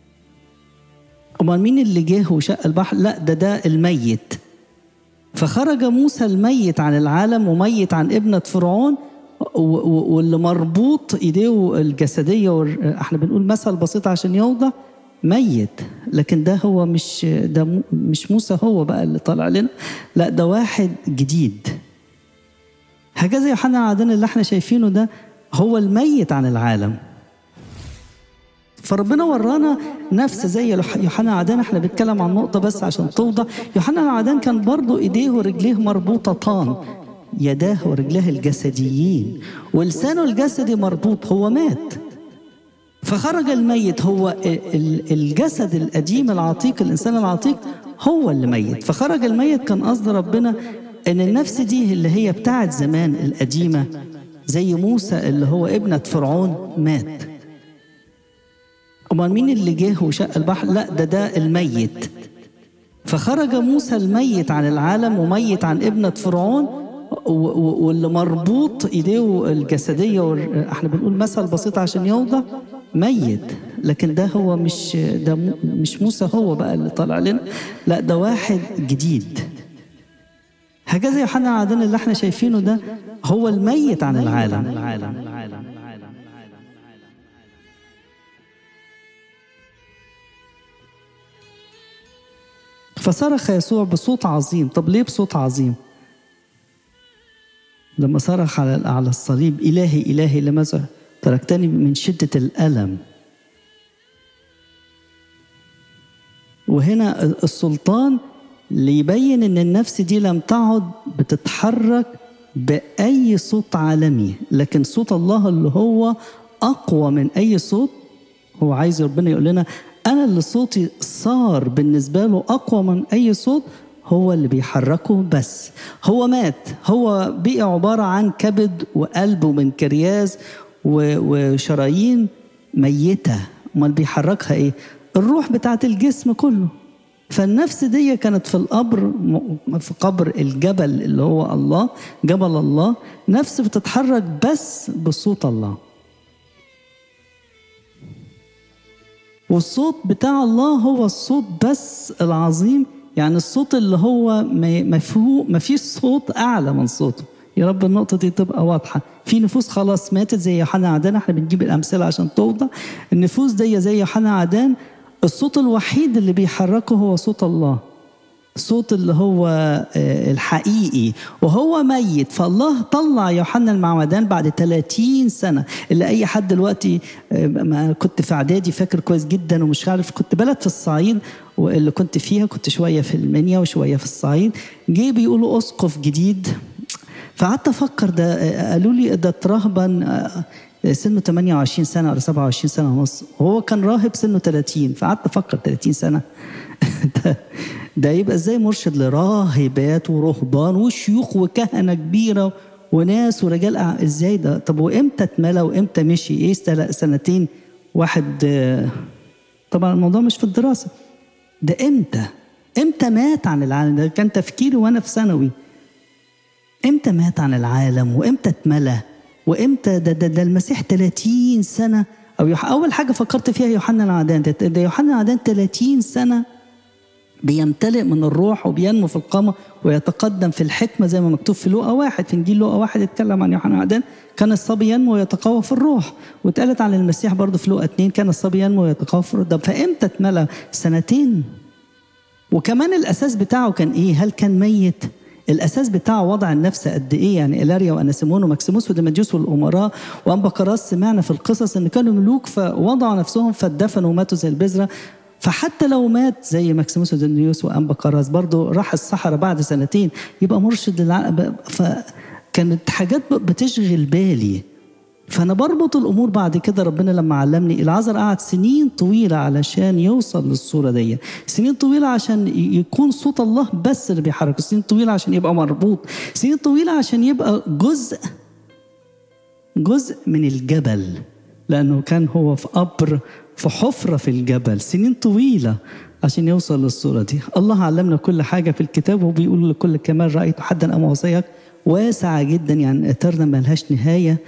امال مين اللي جه وشق البحر لا ده ده الميت فخرج موسى الميت عن العالم وميت عن ابنة فرعون واللي مربوط ايديه الجسديه احنا بنقول مثل بسيط عشان يوضح ميت لكن ده هو مش ده مش موسى هو بقى اللي طالع لنا لا ده واحد جديد هكذا يوحنا عدن اللي احنا شايفينه ده هو الميت عن العالم فربنا ورانا نفس زي يوحنا عدن احنا بنتكلم عن نقطة بس عشان توضح يوحنا عدن كان برضو ايديه ورجليه مربوطتان يداه ورجلاه الجسديين ولسانه الجسدي مربوط هو مات فخرج الميت هو الجسد القديم العتيق الانسان العتيق هو اللي ميت فخرج الميت كان قصد ربنا ان النفس دي اللي هي بتاعت زمان القديمه زي موسى اللي هو ابنة فرعون مات امال مين اللي جه وشق البحر لا ده ده الميت فخرج موسى الميت عن العالم وميت عن ابنة فرعون واللي مربوط ايديه الجسديه احنا بنقول مثل بسيط عشان يوضح ميت لكن ده هو مش ده مش موسى هو بقى اللي طالع لنا لا ده واحد جديد هكذا يوحنا عدن اللي احنا شايفينه ده هو الميت عن العالم, العالم. فصرخ يسوع بصوت عظيم طب ليه بصوت عظيم لما صرخ على على الصليب إلهي إلهي لماذا تركتني من شدة الألم وهنا السلطان ليبين ان النفس دي لم تعد بتتحرك باي صوت عالمي لكن صوت الله اللي هو اقوى من اي صوت هو عايز ربنا يقول لنا انا اللي صوتي صار بالنسبه له اقوى من اي صوت هو اللي بيحركه بس هو مات هو بقي عباره عن كبد وقلب ومنكرياس وشرايين ميته امال بيحركها ايه الروح بتاعت الجسم كله فالنفس دي كانت في القبر في قبر الجبل اللي هو الله جبل الله نفس بتتحرك بس بصوت الله والصوت بتاع الله هو الصوت بس العظيم يعني الصوت اللي هو ما ما فيش صوت اعلى من صوته يا رب النقطة دي تبقى واضحة في نفوس خلاص ماتت زي يوحنا عدان احنا بنجيب الأمثلة عشان توضح النفوس دي زي يوحنا عدان الصوت الوحيد اللي بيحركه هو صوت الله صوت اللي هو الحقيقي وهو ميت فالله طلع يوحنا المعمدان بعد 30 سنة اللي أي حد دلوقتي ما كنت في إعدادي فاكر كويس جدا ومش عارف كنت بلد في الصعيد واللي كنت فيها كنت شوية في المنيا وشوية في الصعيد جه بيقولوا أسقف جديد فقعدت أفكر ده قالوا لي ده اترهبن سنه 28 سنة ولا 27 سنة ونص وهو كان راهب سنه 30 فقعدت أفكر 30 سنة ده, ده يبقى ازاي مرشد لراهبات ورهبان وشيوخ وكهنة كبيرة وناس ورجال ازاي ده طب وامتى اتملى وامتى مشي ايه سنتين واحد طبعا الموضوع مش في الدراسة ده امتى امتى مات عن العالم ده كان تفكيري وانا في ثانوي امتى مات عن العالم وامتى اتملى وامتى ده, ده, ده المسيح 30 سنه او يح... اول حاجه فكرت فيها يوحنا العدان ده يوحنا العدان 30 سنه بيمتلئ من الروح وبينمو في القامه ويتقدم في الحكمه زي ما مكتوب في لوقا واحد في انجيل لوقا واحد اتكلم عن يوحنا العدان كان الصبي ينمو ويتقوى في الروح واتقالت عن المسيح برضه في لوقا اتنين كان الصبي ينمو ويتقوى في الروح ده فامتى اتملى سنتين وكمان الاساس بتاعه كان ايه هل كان ميت الاساس بتاعه وضع النفس قد ايه يعني الاريا واناسيمون وماكسيموس وديماديوس والامراء وامبقراس سمعنا في القصص ان كانوا ملوك فوضعوا نفسهم فاتدفنوا وماتوا زي البذره فحتى لو مات زي ماكسيموس وديماديوس وامبقراس برضه راح الصحراء بعد سنتين يبقى مرشد للع... فكانت حاجات بتشغل بالي فانا بربط الامور بعد كده ربنا لما علمني العذر قعد سنين طويله علشان يوصل للصوره دي سنين طويله عشان يكون صوت الله بس اللي بيحرك سنين طويله عشان يبقى مربوط سنين طويله عشان يبقى جزء جزء من الجبل لانه كان هو في قبر في حفره في الجبل سنين طويله عشان يوصل للصوره دي الله علمنا كل حاجه في الكتاب وبيقول لكل كمال رايت حدا ام وصيك واسعه جدا يعني اترنا ملهاش نهايه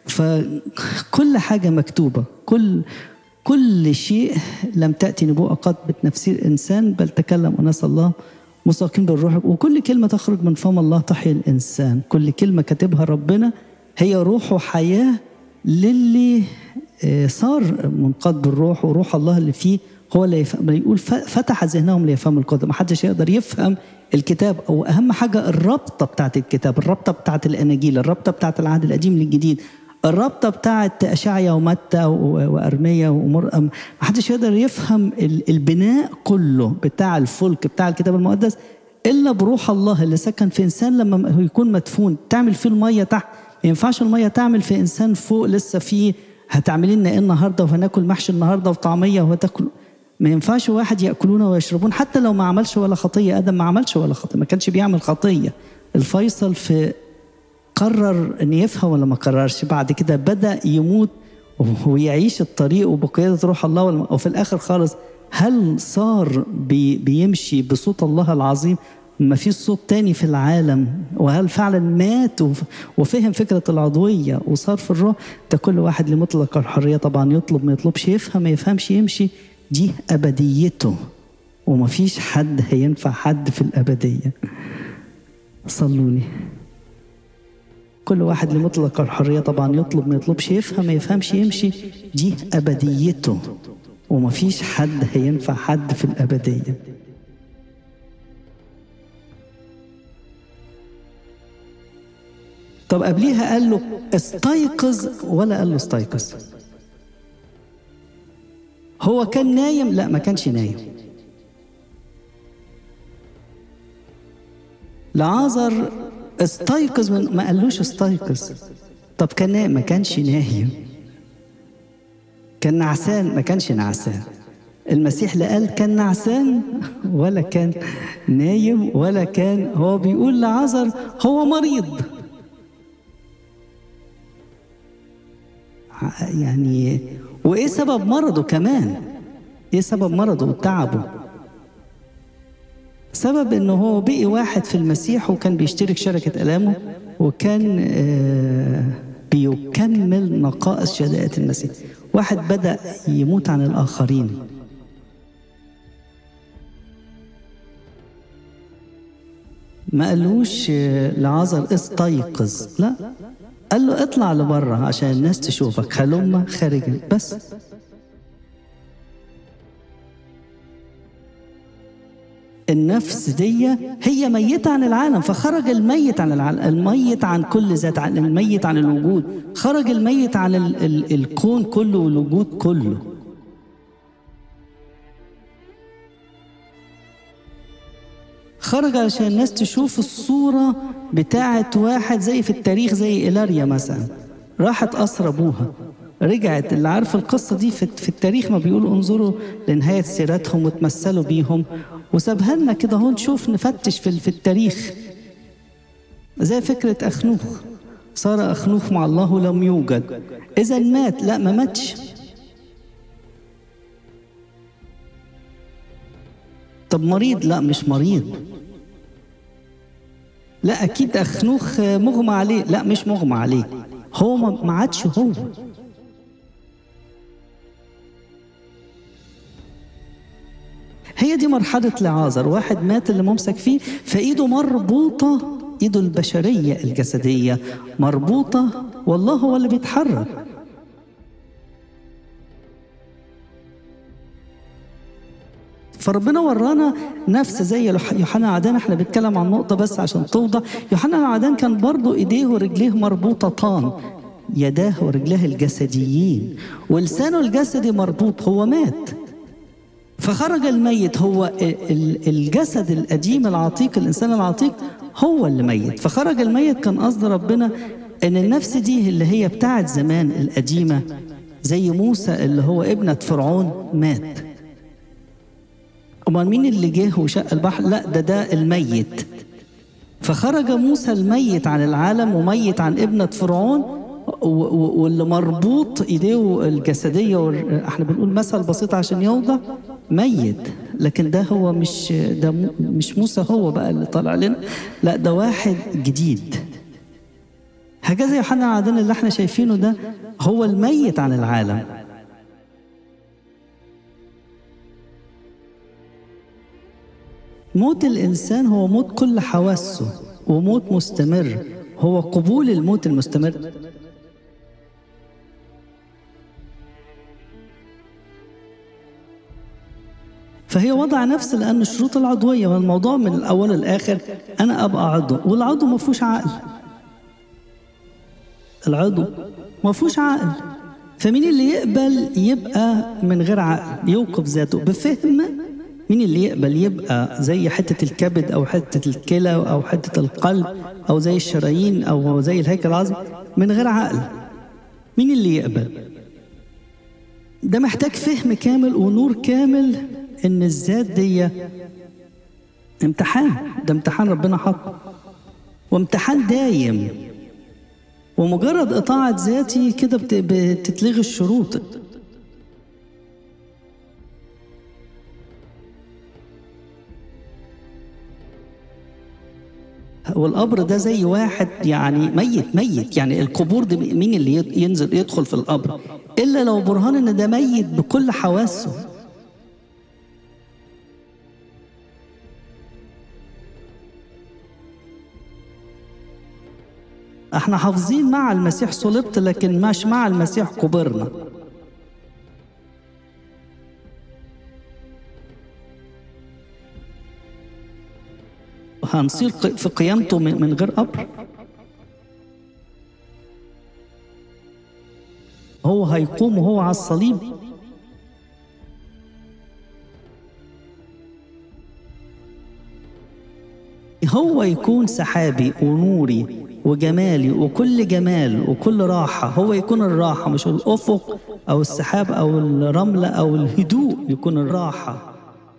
فكل حاجة مكتوبة كل كل شيء لم تأتي نبوءة قط بتفسير إنسان بل تكلم أناس الله مساقين بالروح وكل كلمة تخرج من فم الله تحيي الإنسان كل كلمة كاتبها ربنا هي روح وحياة للي صار منقاد بالروح وروح الله اللي فيه هو اللي يقول فتح ذهنهم ليفهموا الكتب ما حدش يقدر يفهم الكتاب او اهم حاجه الرابطه بتاعت الكتاب الرابطه بتاعت الاناجيل الرابطه بتاعت العهد القديم للجديد الرابطه بتاعت اشعيا ومتى وارميا ومر ما حدش يقدر يفهم البناء كله بتاع الفلك بتاع الكتاب المقدس الا بروح الله اللي سكن في انسان لما هو يكون مدفون تعمل فيه الميه تحت ما ينفعش الميه تعمل في انسان فوق لسه فيه هتعملي لنا ايه النهارده وهناكل محشي النهارده وطعميه وهتاكل ما ينفعش واحد ياكلون ويشربون حتى لو ما عملش ولا خطيه ادم ما عملش ولا خطيه ما كانش بيعمل خطيه الفيصل في قرر ان يفهم ولا ما قررش بعد كده بدا يموت ويعيش الطريق وبقياده روح الله وفي الاخر خالص هل صار بي بيمشي بصوت الله العظيم ما فيش صوت تاني في العالم وهل فعلا مات وفهم فكرة العضوية وصار في الروح ده كل واحد لمطلق الحرية طبعا يطلب ما يطلبش يفهم ما يفهمش يمشي دي أبديته ومفيش حد هينفع حد في الأبدية صلوا لي كل واحد لمطلق الحرية طبعا يطلب ما يطلبش يفهم ما يفهمش يمشي دي أبديته ومفيش حد هينفع حد في الأبدية طب قبليها قال له استيقظ ولا قال له استيقظ هو كان نايم لا ما كانش نايم لعازر استيقظ من ما قالوش استيقظ طب كان نايم ما كانش نايم كان نعسان ما كانش نعسان المسيح لا قال كان نعسان ولا كان نايم ولا كان هو بيقول لعازر هو مريض يعني وايه سبب مرضه كمان ايه سبب مرضه وتعبه سبب انه هو بقي واحد في المسيح وكان بيشترك شركة ألامه وكان آه بيكمل نقائص شدائد المسيح واحد بدأ يموت عن الآخرين ما قالوش لعازر استيقظ لا قال له اطلع لبره عشان الناس تشوفك هلم خارجا بس النفس دي هي ميتة عن العالم فخرج الميت عن العالم الميت عن كل ذات عن الميت عن الوجود خرج الميت عن ال ال الكون كله والوجود كله خرج علشان الناس تشوف الصورة بتاعة واحد زي في التاريخ زي إيلاريا مثلا راحت قصر أبوها رجعت اللي عارف القصة دي في, في التاريخ ما بيقولوا انظروا لنهاية سيرتهم وتمثلوا بيهم وسابها لنا كده هون نشوف نفتش في, في التاريخ زي فكرة أخنوخ صار أخنوخ مع الله لم يوجد إذا مات لا ما ماتش طب مريض لا مش مريض لا اكيد اخنوخ مغمى عليه لا مش مغمى عليه هو ما عادش هو هي دي مرحلة لعازر واحد مات اللي ممسك فيه فإيده مربوطة إيده البشرية الجسدية مربوطة والله هو اللي بيتحرك فربنا ورانا نفس زي يوحنا العدان احنا بنتكلم عن نقطه بس عشان توضح يوحنا العدان كان برضه ايديه ورجليه مربوطتان يداه ورجلاه الجسديين ولسانه الجسدي مربوط هو مات فخرج الميت هو الجسد القديم العتيق الانسان العتيق هو اللي ميت فخرج الميت كان قصد ربنا ان النفس دي اللي هي بتاعت زمان القديمه زي موسى اللي هو ابنه فرعون مات امال مين اللي جه وشق البحر لا ده ده الميت فخرج موسى الميت عن العالم وميت عن ابنة فرعون واللي مربوط ايديه الجسديه احنا بنقول مثل بسيط عشان يوضح ميت لكن ده هو مش ده مش موسى هو بقى اللي طالع لنا لا ده واحد جديد هكذا يوحنا العدن اللي احنا شايفينه ده هو الميت عن العالم موت الإنسان هو موت كل حواسه وموت مستمر هو قبول الموت المستمر فهي وضع نفس لأن الشروط العضوية والموضوع من الأول للآخر أنا أبقى عضو والعضو ما فيهوش عقل العضو ما فيهوش عقل فمين اللي يقبل يبقى من غير عقل يوقف ذاته بفهم مين اللي يقبل يبقى زي حتة الكبد أو حتة الكلى أو حتة القلب أو زي الشرايين أو زي الهيكل العظمي من غير عقل مين اللي يقبل ده محتاج فهم كامل ونور كامل إن الذات دي امتحان ده امتحان ربنا حطه وامتحان دايم ومجرد إطاعة ذاتي كده بتتلغي الشروط والقبر ده زي واحد يعني ميت ميت يعني القبور دي مين اللي ينزل يدخل في القبر الا لو برهان ان ده ميت بكل حواسه احنا حافظين مع المسيح صلبت لكن مش مع المسيح قبرنا هنصير في قيامته من غير قبر هو هيقوم وهو على الصليب هو يكون سحابي ونوري وجمالي وكل جمال وكل راحة هو يكون الراحة مش الأفق أو السحاب أو الرملة أو الهدوء يكون الراحة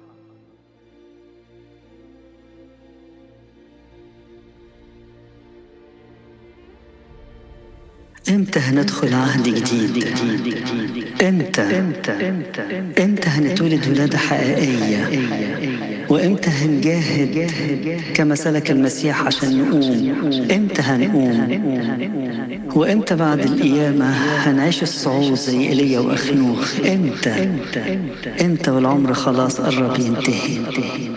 امتى هندخل عهد جديد امتى امتى هنتولد ولادة حقيقية وامتى هنجاهد كما سلك المسيح عشان نقوم امتى هنقوم وامتى بعد القيامة هنعيش الصعود زي ايليا واخنوخ امتى امتى والعمر خلاص قرب ينتهي